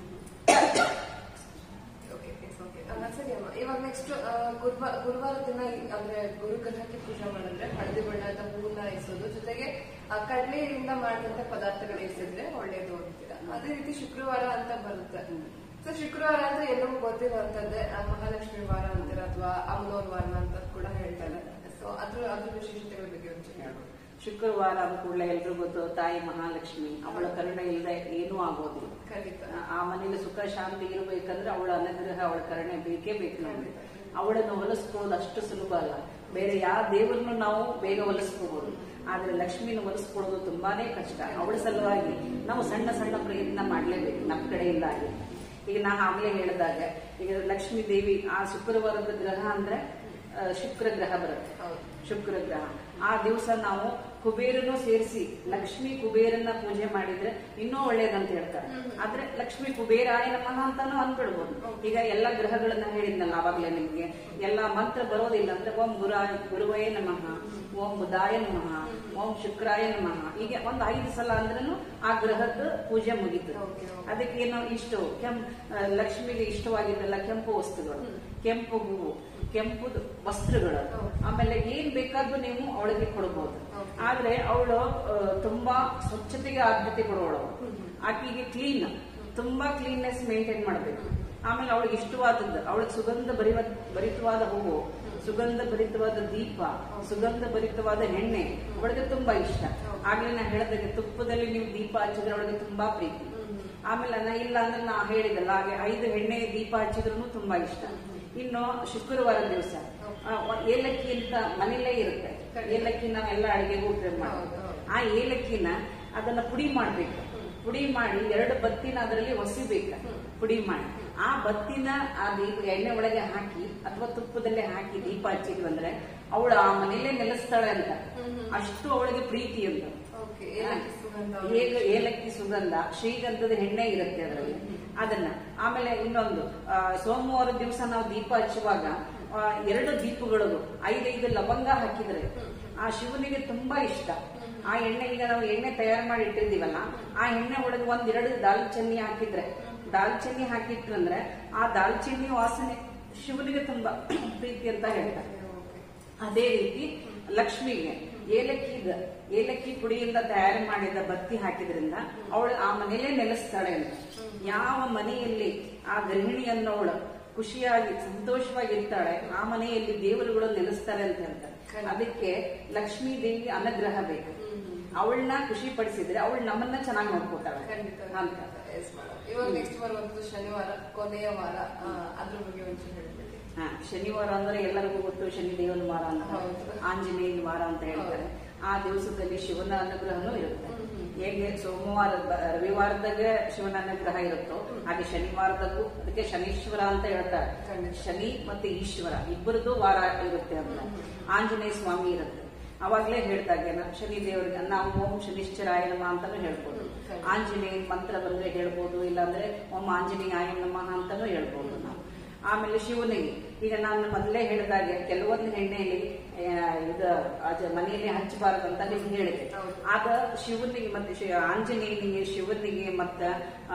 Okay, it's okay. ಆ, ಸರಿ ಅಮ್ಮ ಇವಾಗ ನೆಕ್ಸ್ಟ್ ಗುರುವಾರ ಗುರುವಾರ ದಿನ ಈ- ಅಂದ್ರೆ ಗುರುಗ್ರಹಕ್ಕೆ ಪೂಜೆ ಮಾಡಿದ್ರೆ ಹಳದಿ ಬಣ್ಣದ ಹೂವನ್ನ ಇರಿಸೋದು ಜೊತೆಗೆ ಆ, ಕಡ್ಲೆಯಿಂದ ಮಾಡಿದಂತ ಪದಾರ್ಥಗಳು ಇರಿಸಿದ್ರೆ ಒಳ್ಳೇದು ಅಂತೀರಾ ಅದೇ ರೀತಿ ಶುಕ್ರವಾರ ಅಂತ ಬರುತ್ತೆ ಸೊ ಶುಕ್ರವಾರ ಅಂದ್ರೆ ಎಲ್ಲರಿಗೂ ಗೊತ್ತಿರುವಂತದ್ದೇ ಆ, ಮಹಾಲಕ್ಷ್ಮಿ ವಾರ ಅಂತೀರ ಅಥವಾ ಅಮ್ಮನವ್ರ ವಾರ ಅಂತ ಕೂಡ ಹೇಳ್ತಾರೆ ಸೊ ಅದ್ರ ಅದ್ರ ವಿಶೇಷತೆಗಳ ಬಗ್ಗೆ ಒಂಚೂರು ಹೇಳ್ಬೋದು ಶುಕ್ರವಾರ ಅಂದ ಕೂಡಲೇ ಎಲ್ರಿಗೂ ಗೊತ್ತು ತಾಯಿ ಮಹಾಲಕ್ಷ್ಮಿ ಅವಳ ಕರುಣೆ ಇಲ್ಲದೆ ಏನೂ ಆಗೋದಿಲ್ಲ ಖಂಡಿತ ಆ- ಆ ಮನೇಲಿ ಸುಖ ಶಾಂತಿ ಇರಬೇಕಂದ್ರೆ ಅವಳ ಅನುಗ್ರಹ ಅವಳ ಕರುಣೆ ಬೇಕೇ ಬೇಕು ನಮಗೆ ಅವಳನ್ನು ಹೊಲಿಸ್ಕೊಳ್ಳೋದು ಅಷ್ಟು ಸುಲಭ ಅಲ್ಲ ಬೇರೆ ಯಾವ ದೇವರನ್ನು ನಾವು ಬೇಗ ಹೊಲಿಸ್ಕೋಬಹುದು ಆದ್ರೆ ಲಕ್ಷ್ಮಿನ ಹೊಲಿಸ್ಕೊಳ್ಳೋದು ತುಂಬಾನೇ ಕಷ್ಟ ಅವಳ ಸಲುವಾಗಿ ನಾವು ಸಣ್ಣ ಸಣ್ಣ ಪ್ರಯತ್ನ ಮಾಡ್ಲೇಬೇಕು ನಮ್ಮ ಕಡೆಯಿಂದಾಗಿ ಈಗ ನಾ ಆಗ್ಲೇ ಹೇಳಿದಾಗ ಈಗ ಲಕ್ಷ್ಮೀ ದೇವಿ ಆ ಶುಕ್ರವಾರದ ಗ್ರಹ ಅಂದ್ರೆ ಆ, ಶುಕ್ರ ಗ್ರಹ ಬರುತ್ತೆ ಶುಕ್ರ ಗ್ರಹ ಆ ದಿವಸ ನಾವು ಕುಬೇರನು ಸೇರಿಸಿ ಲಕ್ಷ್ಮಿ ಕುಬೇರನ್ನ ಪೂಜೆ ಮಾಡಿದ್ರೆ ಇನ್ನೂ ಒಳ್ಳೇದಂತ ಹೇಳ್ತಾರೆ ಆದ್ರೆ ಲಕ್ಷ್ಮಿ ಕುಬೇರಾಯ ನಮಃ ಅಂತಾನು ಅಂದ್ಬಿಡ್ಬೋದು ಈಗ ಎಲ್ಲ ಗ್ರಹಗಳನ್ನ ಹೇಳಿದ್ನಲ್ಲ ಅವಾಗ್ಲೇ ನಿಮ್ಗೆ ಎಲ್ಲಾ ಮಂತ್ರ ಬರೋದಿಲ್ಲ ಅಂದ್ರೆ ಓಂ ಗುರಾಯ ಗುರುವೇ ನಮಃ ಓಂ ಬುಧಾಯ ನಮಃ ಓಂ ಶುಕ್ರಾಯ ನಮಃ ಹೀಗೆ ಒಂದ್ ಐದು ಸಲ ಅಂದ್ರೂ ಆ ಗ್ರಹದ ಪೂಜೆ ಮುಗೀತು ಅದಕ್ಕೆ ಏನೋ ಇಷ್ಟು ಕೆಂ ಆ, ಲಕ್ಷ್ಮಿಗೆ ಇಷ್ಟವಾಗಿದ್ದಲ್ಲ ಕೆಂಪು ವಸ್ತುಗಳು ಕೆಂಪು ಹೂವು ಕೆಂಪು ವಸ್ತ್ರಗಳು ಆಮೇಲೆ ಏನ್ ಬೇಕಾದ್ರೂ ನೀವು ಅವಳಿಗೆ ಕೊಡಬಹುದು ಆದ್ರೆ ಅವಳು ತುಂಬಾ ಸ್ವಚ್ಛತೆಗೆ ಆದ್ಯತೆ ಕೊಡುವಳು ಆಕೆಗೆ ಕ್ಲೀನ್ ತುಂಬಾ ಕ್ಲೀನ್ನೆಸ್ ಮೇಂಟೈನ್ ಮಾಡಬೇಕು ಆಮೇಲೆ ಅವಳಿಗೆ ಇಷ್ಟವಾದದ್ದು ಅವಳಿಗೆ ಸುಗಂಧ ಭರಿವ ಭರಿತವಾದ ಹೂವು ಸುಗಂಧ ಭರಿತವಾದ ದೀಪ ಸುಗಂಧ ಭರಿತವಾದ ಎಣ್ಣೆ ಅವಳಿಗೆ ತುಂಬಾ ಇಷ್ಟ ಆಗ್ಲೇ ನಾ ಹೇಳಿದಾಗ ತುಪ್ಪದಲ್ಲಿ ನೀವು ದೀಪ ಹಚ್ಚಿದ್ರೆ ಅವಳಿಗೆ ತುಂಬಾ ಪ್ರೀತಿ ಆಮೇಲೆ ನಾ ಇಲ್ಲ ಅಂದ್ರೆ ನಾ ಹೇಳಿದಲ್ಲ ಹಾಗೆ ಐದು ಎಣ್ಣೆ ದೀಪ ಹಚ್ಚಿದ್ರು ತುಂಬಾ ಇಷ್ಟ ಇನ್ನು ಶುಕ್ರವಾರ ದಿವಸ ಏಲಕ್ಕಿ ಅಂತ ಮನೇಲೇ ಇರುತ್ತೆ ಏಲಕ್ಕಿ ನಾವೆಲ್ಲ ಅಡಿಗೆಗೂ ಉಪಯೋಗ ಮಾಡ್ತೀವಿ ಆ ಏಲಕ್ಕಿನ ಅದನ್ನ ಪುಡಿ ಮಾಡ್ಬೇಕು ಪುಡಿ ಮಾಡಿ ಎರಡು ಬತ್ತಿನ ಅದರಲ್ಲಿ ಒಸಿಬೇಕು ಪುಡಿ ಮಾಡಿ ಆ ಬತ್ತಿನ ಆ ದೀಪ ಎಣ್ಣೆ ಒಳಗೆ ಹಾಕಿ ಅಥವಾ ತುಪ್ಪದಲ್ಲೇ ಹಾಕಿ ದೀಪ ಹಚ್ಚಿದ್ವಿ ಅಂದ್ರೆ ಅವಳು ಆ ಮನೇಲೆ ನೆಲೆಸ್ತಾಳೆ ಅಂತ ಅಷ್ಟು ಅವಳಿಗೆ ಪ್ರೀತಿ ಅಂತ ಓಕೆ ಏಲಕ್ಕಿ ಸುಗಂಧ ಏಕ- ಏಲಕ್ಕಿ ಸುಗಂಧ ಶ್ರೀಗಂಧದ ಎಣ್ಣೆ ಇರುತ್ತೆ ಅದರಲ್ಲಿ ಅದನ್ನ ಆಮೇಲೆ ಇನ್ನೊಂದು ಆ, ಸೋಮವಾರ ದಿವಸ ನಾವು ದೀಪ ಹಚ್ಚುವಾಗ ಆ, ಎರಡು ದೀಪಗಳಿಗೂ ಐದೈದು ಲವಂಗ ಹಾಕಿದ್ರೆ ಆ ಶಿವನಿಗೆ ತುಂಬಾ ಇಷ್ಟ ಆ ಎಣ್ಣೆ ಈಗ ನಾವು ಎಣ್ಣೆ ತಯಾರು ಮಾಡಿ ಇಟ್ಟಿರ್ತೀವಲ್ಲ ಆ ಎಣ್ಣೆ ಒಳಗೆ ಒಂದೆರಡು ದಾಲ್ಚಿನ್ನಿ ಹಾಕಿದ್ರೆ ದಾಲ್ಚಿನ್ನಿ ಹಾಕಿಟ್ರಂದ್ರೆ ಆ ದಾಲ್ಚಿನ್ನಿ ವಾಸನೆ ಶಿವನಿಗೆ ತುಂಬಾ ಪ್ರೀತಿ ಅಂತ ಹೇಳ್ತಾರೆ ಅದೇ ರೀತಿ ಲಕ್ಷ್ಮಿಗೆ ಏಲಕ್ಕಿ ಇದೆ ಏಲಕ್ಕಿ ಪುಡಿಯಿಂದ ತಯಾರು ಮಾಡಿದ ಬತ್ತಿ ಹಾಕಿದ್ರಿಂದ ಅವಳು ಆ ಮನೆಯಲ್ಲೇ ನೆಲೆಸ್ತಾಳೆ ಅಂತ ಯಾವ ಮನೆಯಲ್ಲಿ ಆ ಗೃಹಿಣಿ ಅನ್ನೋಳು ಖುಷಿಯಾಗಿ ಸಂತೋಷವಾಗಿ ಇರ್ತಾಳೆ ಆ ಮನೆಯಲ್ಲಿ ದೇವರುಗಳು ನೆಲೆಸ್ತಾರೆ ಅಂತ ಹೇಳ್ತಾರೆ ಅದಕ್ಕೆ ಲಕ್ಷ್ಮೀ ದೇವಿ ಅನುಗ್ರಹ ಬೇಕು ಅವಳನ್ನ ಖುಷಿ ಪಡಿಸಿದ್ರೆ ಅವಳು ನಮ್ಮನ್ನ ಚೆನ್ನಾಗಿ ನೋಡ್ಕೊತಾಳೆ ಖಂಡಿತ ಅಂತ Yes, madam. ಇವಾಗ ನೆಕ್ಸ್ಟ್ ಬರುವಂತದ್ದು ಶನಿವಾರ ಕೊನೆಯ ವಾರ ಆ, ಅದ್ರ ಬಗ್ಗೆ ಒಂಚೂರು ಹೇಳ್ಬಿಡಿ ಹಾ, ಶನಿವಾರ ಅಂದ್ರೆ ಎಲ್ಲರಿಗೂ ಗೊತ್ತು ಶನಿ ದೇವನ ವಾರ ಅಂತ ಹೌದು. ಆಂಜನೇಯನ ವಾರ ಅಂತ ಹೇಳ್ತಾರೆ ಆ ದಿವಸದಲ್ಲಿ ಶಿವನ ಅನುಗ್ರಹನೂ ಇರುತ್ತೆ ಹೇಗೆ ಸೋಮವಾರ ಬ- ರವಿವಾರದಾಗ ಶಿವನ ಅನುಗ್ರಹ ಇರುತ್ತೋ ಹಾಗೆ ಶನಿವಾರದಾಗೂ ಅದಕ್ಕೆ ಶನೀಶ್ವರ ಅಂತ ಹೇಳ್ತಾರೆ ಶನಿ ಮತ್ತೆ ಈಶ್ವರ ಇಬ್ಬರದು ವಾರ ಇರುತ್ತೆ ಅಂತ ಆಂಜನೇಯ ಸ್ವಾಮಿ ಇರುತ್ತೆ ಅವಾಗ್ಲೇ ಹೇಳ್ದಾಗೆ ನಾ- ಶನಿ ದೇವರಿಗೆ ನಾವು ಓಂ ಶನಿಶ್ಚರಾಯ ನಮ ಅಂತಾನು ಹೇಳ್ಬೋದು ಆಂಜನೇಯ ಮಂತ್ರ ಬಂದ್ರೆ ಹೇಳ್ಬೋದು ಇಲ್ಲಾಂದ್ರೆ ಓಂ ಆಂಜನೇಯ ನಮಃ ಅಂತಾನು ಹೇಳ್ಬೋದು ನಾವು ಆಮೇಲೆ ಶಿವನಿಗೆ ಈಗ ನಾನು ಮೊದಲೇ ಹೇಳಿದಾಗೆ ಕೆಲವೊಂದು ಎಣ್ಣೆಯಲ್ಲಿ ಆ, ಇದು ಅದು ಮನೆಯಲ್ಲಿ ಹಚ್ಚಬಾರದು ಅಂತ ನಿಮ್ಗೆ ಹೇಳಿದೆ ಆಗ ಶಿವನಿಗೆ ಮತ್ತೆ ಶಿ- ಆಂಜನೇಯನಿಗೆ ಶಿವನಿಗೆ ಮತ್ತ ಆ,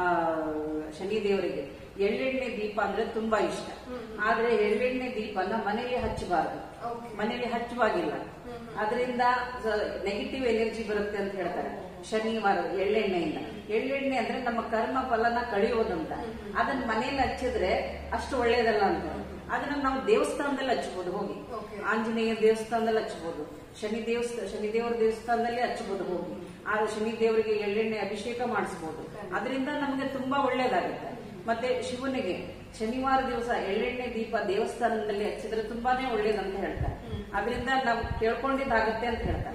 ಶನಿ ದೇವರಿಗೆ ಎಳ್ಳೆಣ್ಣೆ ದೀಪ ಅಂದ್ರೆ ತುಂಬಾ ಇಷ್ಟ ಆದ್ರೆ ಎಳ್ಳೆಣ್ಣೆ ದೀಪನ ಮನೆಯಲ್ಲಿ ಹಚ್ಚಬಾರದು ಮನೆಯಲ್ಲಿ ಹಚ್ಚುವಾಗಿಲ್ಲ ಅದರಿಂದ ನೆಗೆಟಿವ್ ಎನರ್ಜಿ ಬರುತ್ತೆ ಅಂತ ಹೇಳ್ತಾರೆ ಶನಿವಾರ ಎಳ್ಳೆಣ್ಣೆಯಿಂದ ಎಳ್ಳೆಣ್ಣೆ ಅಂದ್ರೆ ನಮ್ಮ ಕರ್ಮ ಫಲನ ಕಳೆಯೋದಂತ ಅದನ್ನ ಮನೆಯಲ್ಲಿ ಹಚ್ಚಿದ್ರೆ ಅಷ್ಟು ಒಳ್ಳೇದಲ್ಲ ಅಂತ ಅದನ್ನ ನಾವು ದೇವಸ್ಥಾನದಲ್ಲಿ ಹಚ್ಬೋದು ಹೋಗಿ ಆಂಜನೇಯ ದೇವಸ್ಥಾನದಲ್ಲಿ ಹಚ್ಬೋದು ಶನಿ ದೇವಸ್ಥಾನ ಶನಿ ದೇವರ ದೇವಸ್ಥಾನದಲ್ಲಿ ಹಚ್ಬೋದು ಹೋಗಿ ಆ ಶನಿ ದೇವರಿಗೆ ಎಳ್ಳೆಣ್ಣೆ ಅಭಿಷೇಕ ಮಾಡಿಸ್ಬೋದು ಅದರಿಂದ ನಮಗೆ ತುಂಬಾ ಒಳ್ಳೇದಾಗುತ್ತೆ ಮತ್ತೆ ಶಿವನಿಗೆ ಶನಿವಾರ ದಿವಸ ಎಳ್ಳೆಣ್ಣೆ ದೀಪ ದೇವಸ್ಥಾನದಲ್ಲಿ ಹಚ್ಚಿದ್ರೆ ತುಂಬಾನೇ ಒಳ್ಳೇದಂತ ಹೇಳ್ತಾರೆ ಅದರಿಂದ ನಾವು ಕೇಳ್ಕೊಂಡಿದ್ದಾಗತ್ತೆ ಅಂತ ಹೇಳ್ತಾರೆ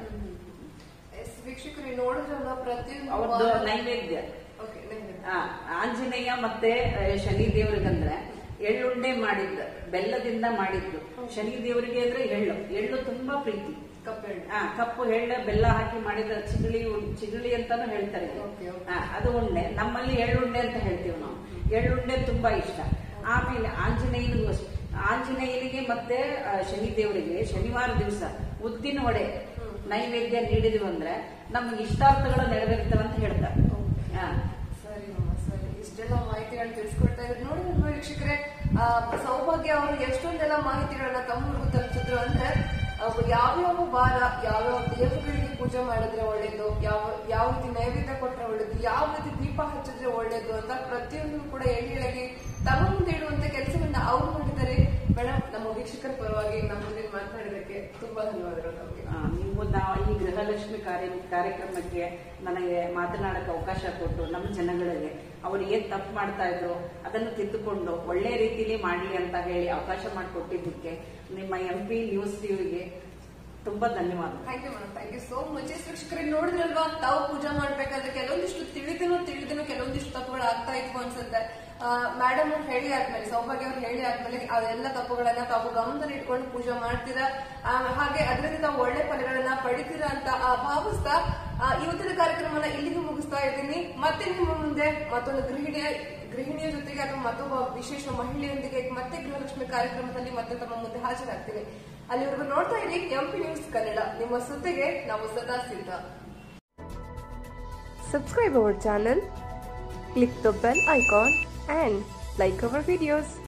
ಎಸ್, ವೀಕ್ಷಕರು ನೋಡಿದ್ರಲ್ಲ ಪ್ರತಿಯೊಂದು ಅವ್ರದ್ದು ವಾರ- ನೈವೇದ್ಯ Okay, ನೈವೇದ್ಯ. ಆ, ಆಂಜನೇಯ ಮತ್ತೆ ಆ, ಶನಿ ದೇವರಿಗಂದ್ರೆ ಎಳ್ಳುಂಡೆ ಮಾಡಿದ್ದು ಬೆಲ್ಲದಿಂದ ಮಾಡಿದ್ದು ಶನಿ ದೇವರಿಗೆ ಅಂದ್ರೆ ಎಳ್ಳು ಎಳ್ಳು ತುಂಬಾ ಪ್ರೀತಿ ಕಪ್ಪೆಳ್ಳು. ಆ, ಕಪ್ಪು ಎಳ್ಳು ಬೆಲ್ಲ ಹಾಕಿ ಮಾಡಿದ ಚಿಗಳಿ ಉಂ- ಚಿಗಳಿ ಅಂತಾನು ಹೇಳ್ತಾರೆ Okay, okay. ಆ, ಅದು ಉಂಡೆ ನಮ್ಮಲ್ಲಿ ಎಳ್ಳುಂಡೆ ಅಂತ ಹೇಳ್ತೀವಿ ನಾವು ಎಳ್ಳುಂಡೆ ತುಂಬಾ ಇಷ್ಟ ಆಮೇಲೆ ಆಂಜನೇಯನಿಗೂ ಅಷ್ಟೇ ಆಂಜನೇಯನಿಗೆ ಮತ್ತೆ ಆ, ಶನಿ ದೇವರಿಗೆ ಶನಿವಾರ ದಿವಸ ಉದ್ದಿನ ವಡೆ ನೈವೇದ್ಯ ನೀಡಿದ್ವಿ ಅಂದ್ರೆ ನಮ್ಗೆ ಇಷ್ಟಾರ್ಥಗಳು ನೆರವೇರ್ತವೆ ಅಂತ ಹೇಳ್ತಾರೆ ಹಾ. ಸರಿ ಅಮ್ಮ, ಸರಿ ಇಷ್ಟೆಲ್ಲ ಮಾಹಿತಿಗಳನ್ನ ತಿಳಿಸ್ಕೊಡ್ತಾ ಇದ್ರು ನೋಡಿ ನಮ್ಮ ವೀಕ್ಷಕರೇ ಆ, ಸೌಭಾಗ್ಯ ಅವರು ಎಷ್ಟೊಂದೆಲ್ಲ ಮಾಹಿತಿಗಳನ್ನ ತಮ್ಮೂರ್ಗು ತಲುಪಿಸಿದ್ರು ಅಂದ್ರೆ ಅವು ಯಾವ್ಯಾವ ವಾರ ಯಾವ್ಯಾವ ದೇವರುಗಳಿಗೆ ಪೂಜೆ ಮಾಡಿದ್ರೆ ಒಳ್ಳೇದು ಯಾವ ಯಾವ ರೀತಿ ನೈವೇದ್ಯ ಕೊಟ್ರೆ ಒಳ್ಳೇದು ಯಾವ ರೀತಿ ದೀಪ ಹಚ್ಚಿದ್ರೆ ಒಳ್ಳೇದು ಅಂತ ಪ್ರತಿಯೊಂದು ಕೂಡ ಎಳಿ ಎಳೆಗೆ ತಮ್ಮ ಮುಂದೆ ಇಡುವಂತ ಕೆಲಸವನ್ನ ಅವ್ರು ಮಾಡಿದ್ದಾರೆ ಮೇಡಮ್ ನಮ್ಮ ವೀಕ್ಷಕರ ಪರವಾಗಿ ನಮ್ಮ ಮುಂದೆ ಮಾತನಾಡೋದಕ್ಕೆ ತುಂಬಾ ಧನ್ಯವಾದಗಳು ನಮಗೆ ಆ, ನೀವು ನಾವು ಈ ಗೃಹಲಕ್ಷ್ಮಿ ಕಾರ್ಯ ಕಾರ್ಯಕ್ರಮಕ್ಕೆ ನನಗೆ ಮಾತನಾಡಕ್ಕೆ ಅವಕಾಶ ಕೊಟ್ಟು ನಮ್ಮ ಜನಗಳಿಗೆ ಅವರು ಏನ್ ತಪ್ಪು ಮಾಡ್ತಾ ಇದ್ರು ಅದನ್ನು ತಿದ್ದುಕೊಂಡು ಒಳ್ಳೆ ರೀತಿಲಿ ಮಾಡಲಿ ಅಂತ ಹೇಳಿ ಅವಕಾಶ ಮಾಡಿಕೊಟ್ಟಿದ್ದಕ್ಕೆ ನಿಮ್ಮ ಎಂ ಪಿ ನ್ಯೂಸ್ ಟಿವಿಗೆ ತುಂಬಾ ಧನ್ಯವಾದ thank you madam thank you so much ಶಿಕ್ಷಕರಿಗೆ ನೋಡಿದ್ರಲ್ವಾ ತಾವು ಪೂಜೆ ಮಾಡ್ಬೇಕಾದ್ರೆ ಕೆಲವೊಂದಿಷ್ಟು ತಿಳಿದಿನೋ ತಿಳಿದಿನೋ ಕೆಲವೊಂದಿಷ್ಟು ತಪ್ಪುಗಳು ಆಗ್ತಾ ಇದ್ವು ಅನ್ಸುತ್ತೆ ಮೇಡಮ್ ಅವ್ರು ಹೇಳಿ ಆದ್ಮೇಲೆ ಸೌಭಾಗ್ಯ ಅವ್ರು ಹೇಳಿ ಆದ್ಮೇಲೆ ಅದೆಲ್ಲ ತಪ್ಪುಗಳನ್ನ ತಾವು ಗಮನದಲ್ಲಿ ಇಟ್ಕೊಂಡು ಪೂಜೆ ಮಾಡ್ತೀರಾ ಆ, ಹಾಗೆ ಅದರಿಂದ ತಾವು ಒಳ್ಳೆ ಫಲಗಳನ್ನ ಪಡಿತೀರಾ ಅಂತ ಆ, ಭಾವಿಸ್ತಾ ಆ, ಇವತ್ತಿನ ಕಾರ್ಯಕ್ರಮನ ಇಲ್ಲಿಗೆ ಮುಗಿಸ್ತಾ ಇದ್ದೀನಿ ಮತ್ತೆ ನಿಮ್ಮ ಮುಂದೆ ಮತ್ತೊಂದು ಗೃಹಿಣಿಯ ಗೃಹಿಣಿಯ ಜೊತೆಗೆ ಅಥವಾ ಮತ್ತೊಬ್ಬ ವಿಶೇಷ ಮಹಿಳೆಯೊಂದಿಗೆ ಮತ್ತೆ ಗೃಹಲಕ್ಷ್ಮಿ ಕಾರ್ಯಕ್ರಮದಲ್ಲಿ ಮತ್ತೆ ತಮ್ಮ ಮುಂದೆ ಹಾಜರಾಗ್ತೀನಿ ಅಲ್ಲಿವರೆಗೂ ನೋಡ್ತಾ ಇರಿ ಎಂಪಿ ನ್ಯೂಸ್ ಕನ್ನಡ ನಿಮ್ಮ ಸುದ್ದಿಗೆ ನಾವು ಸದಾ ಸಿದ್ಧ Subscribe our channel, click the bell icon and like our videos.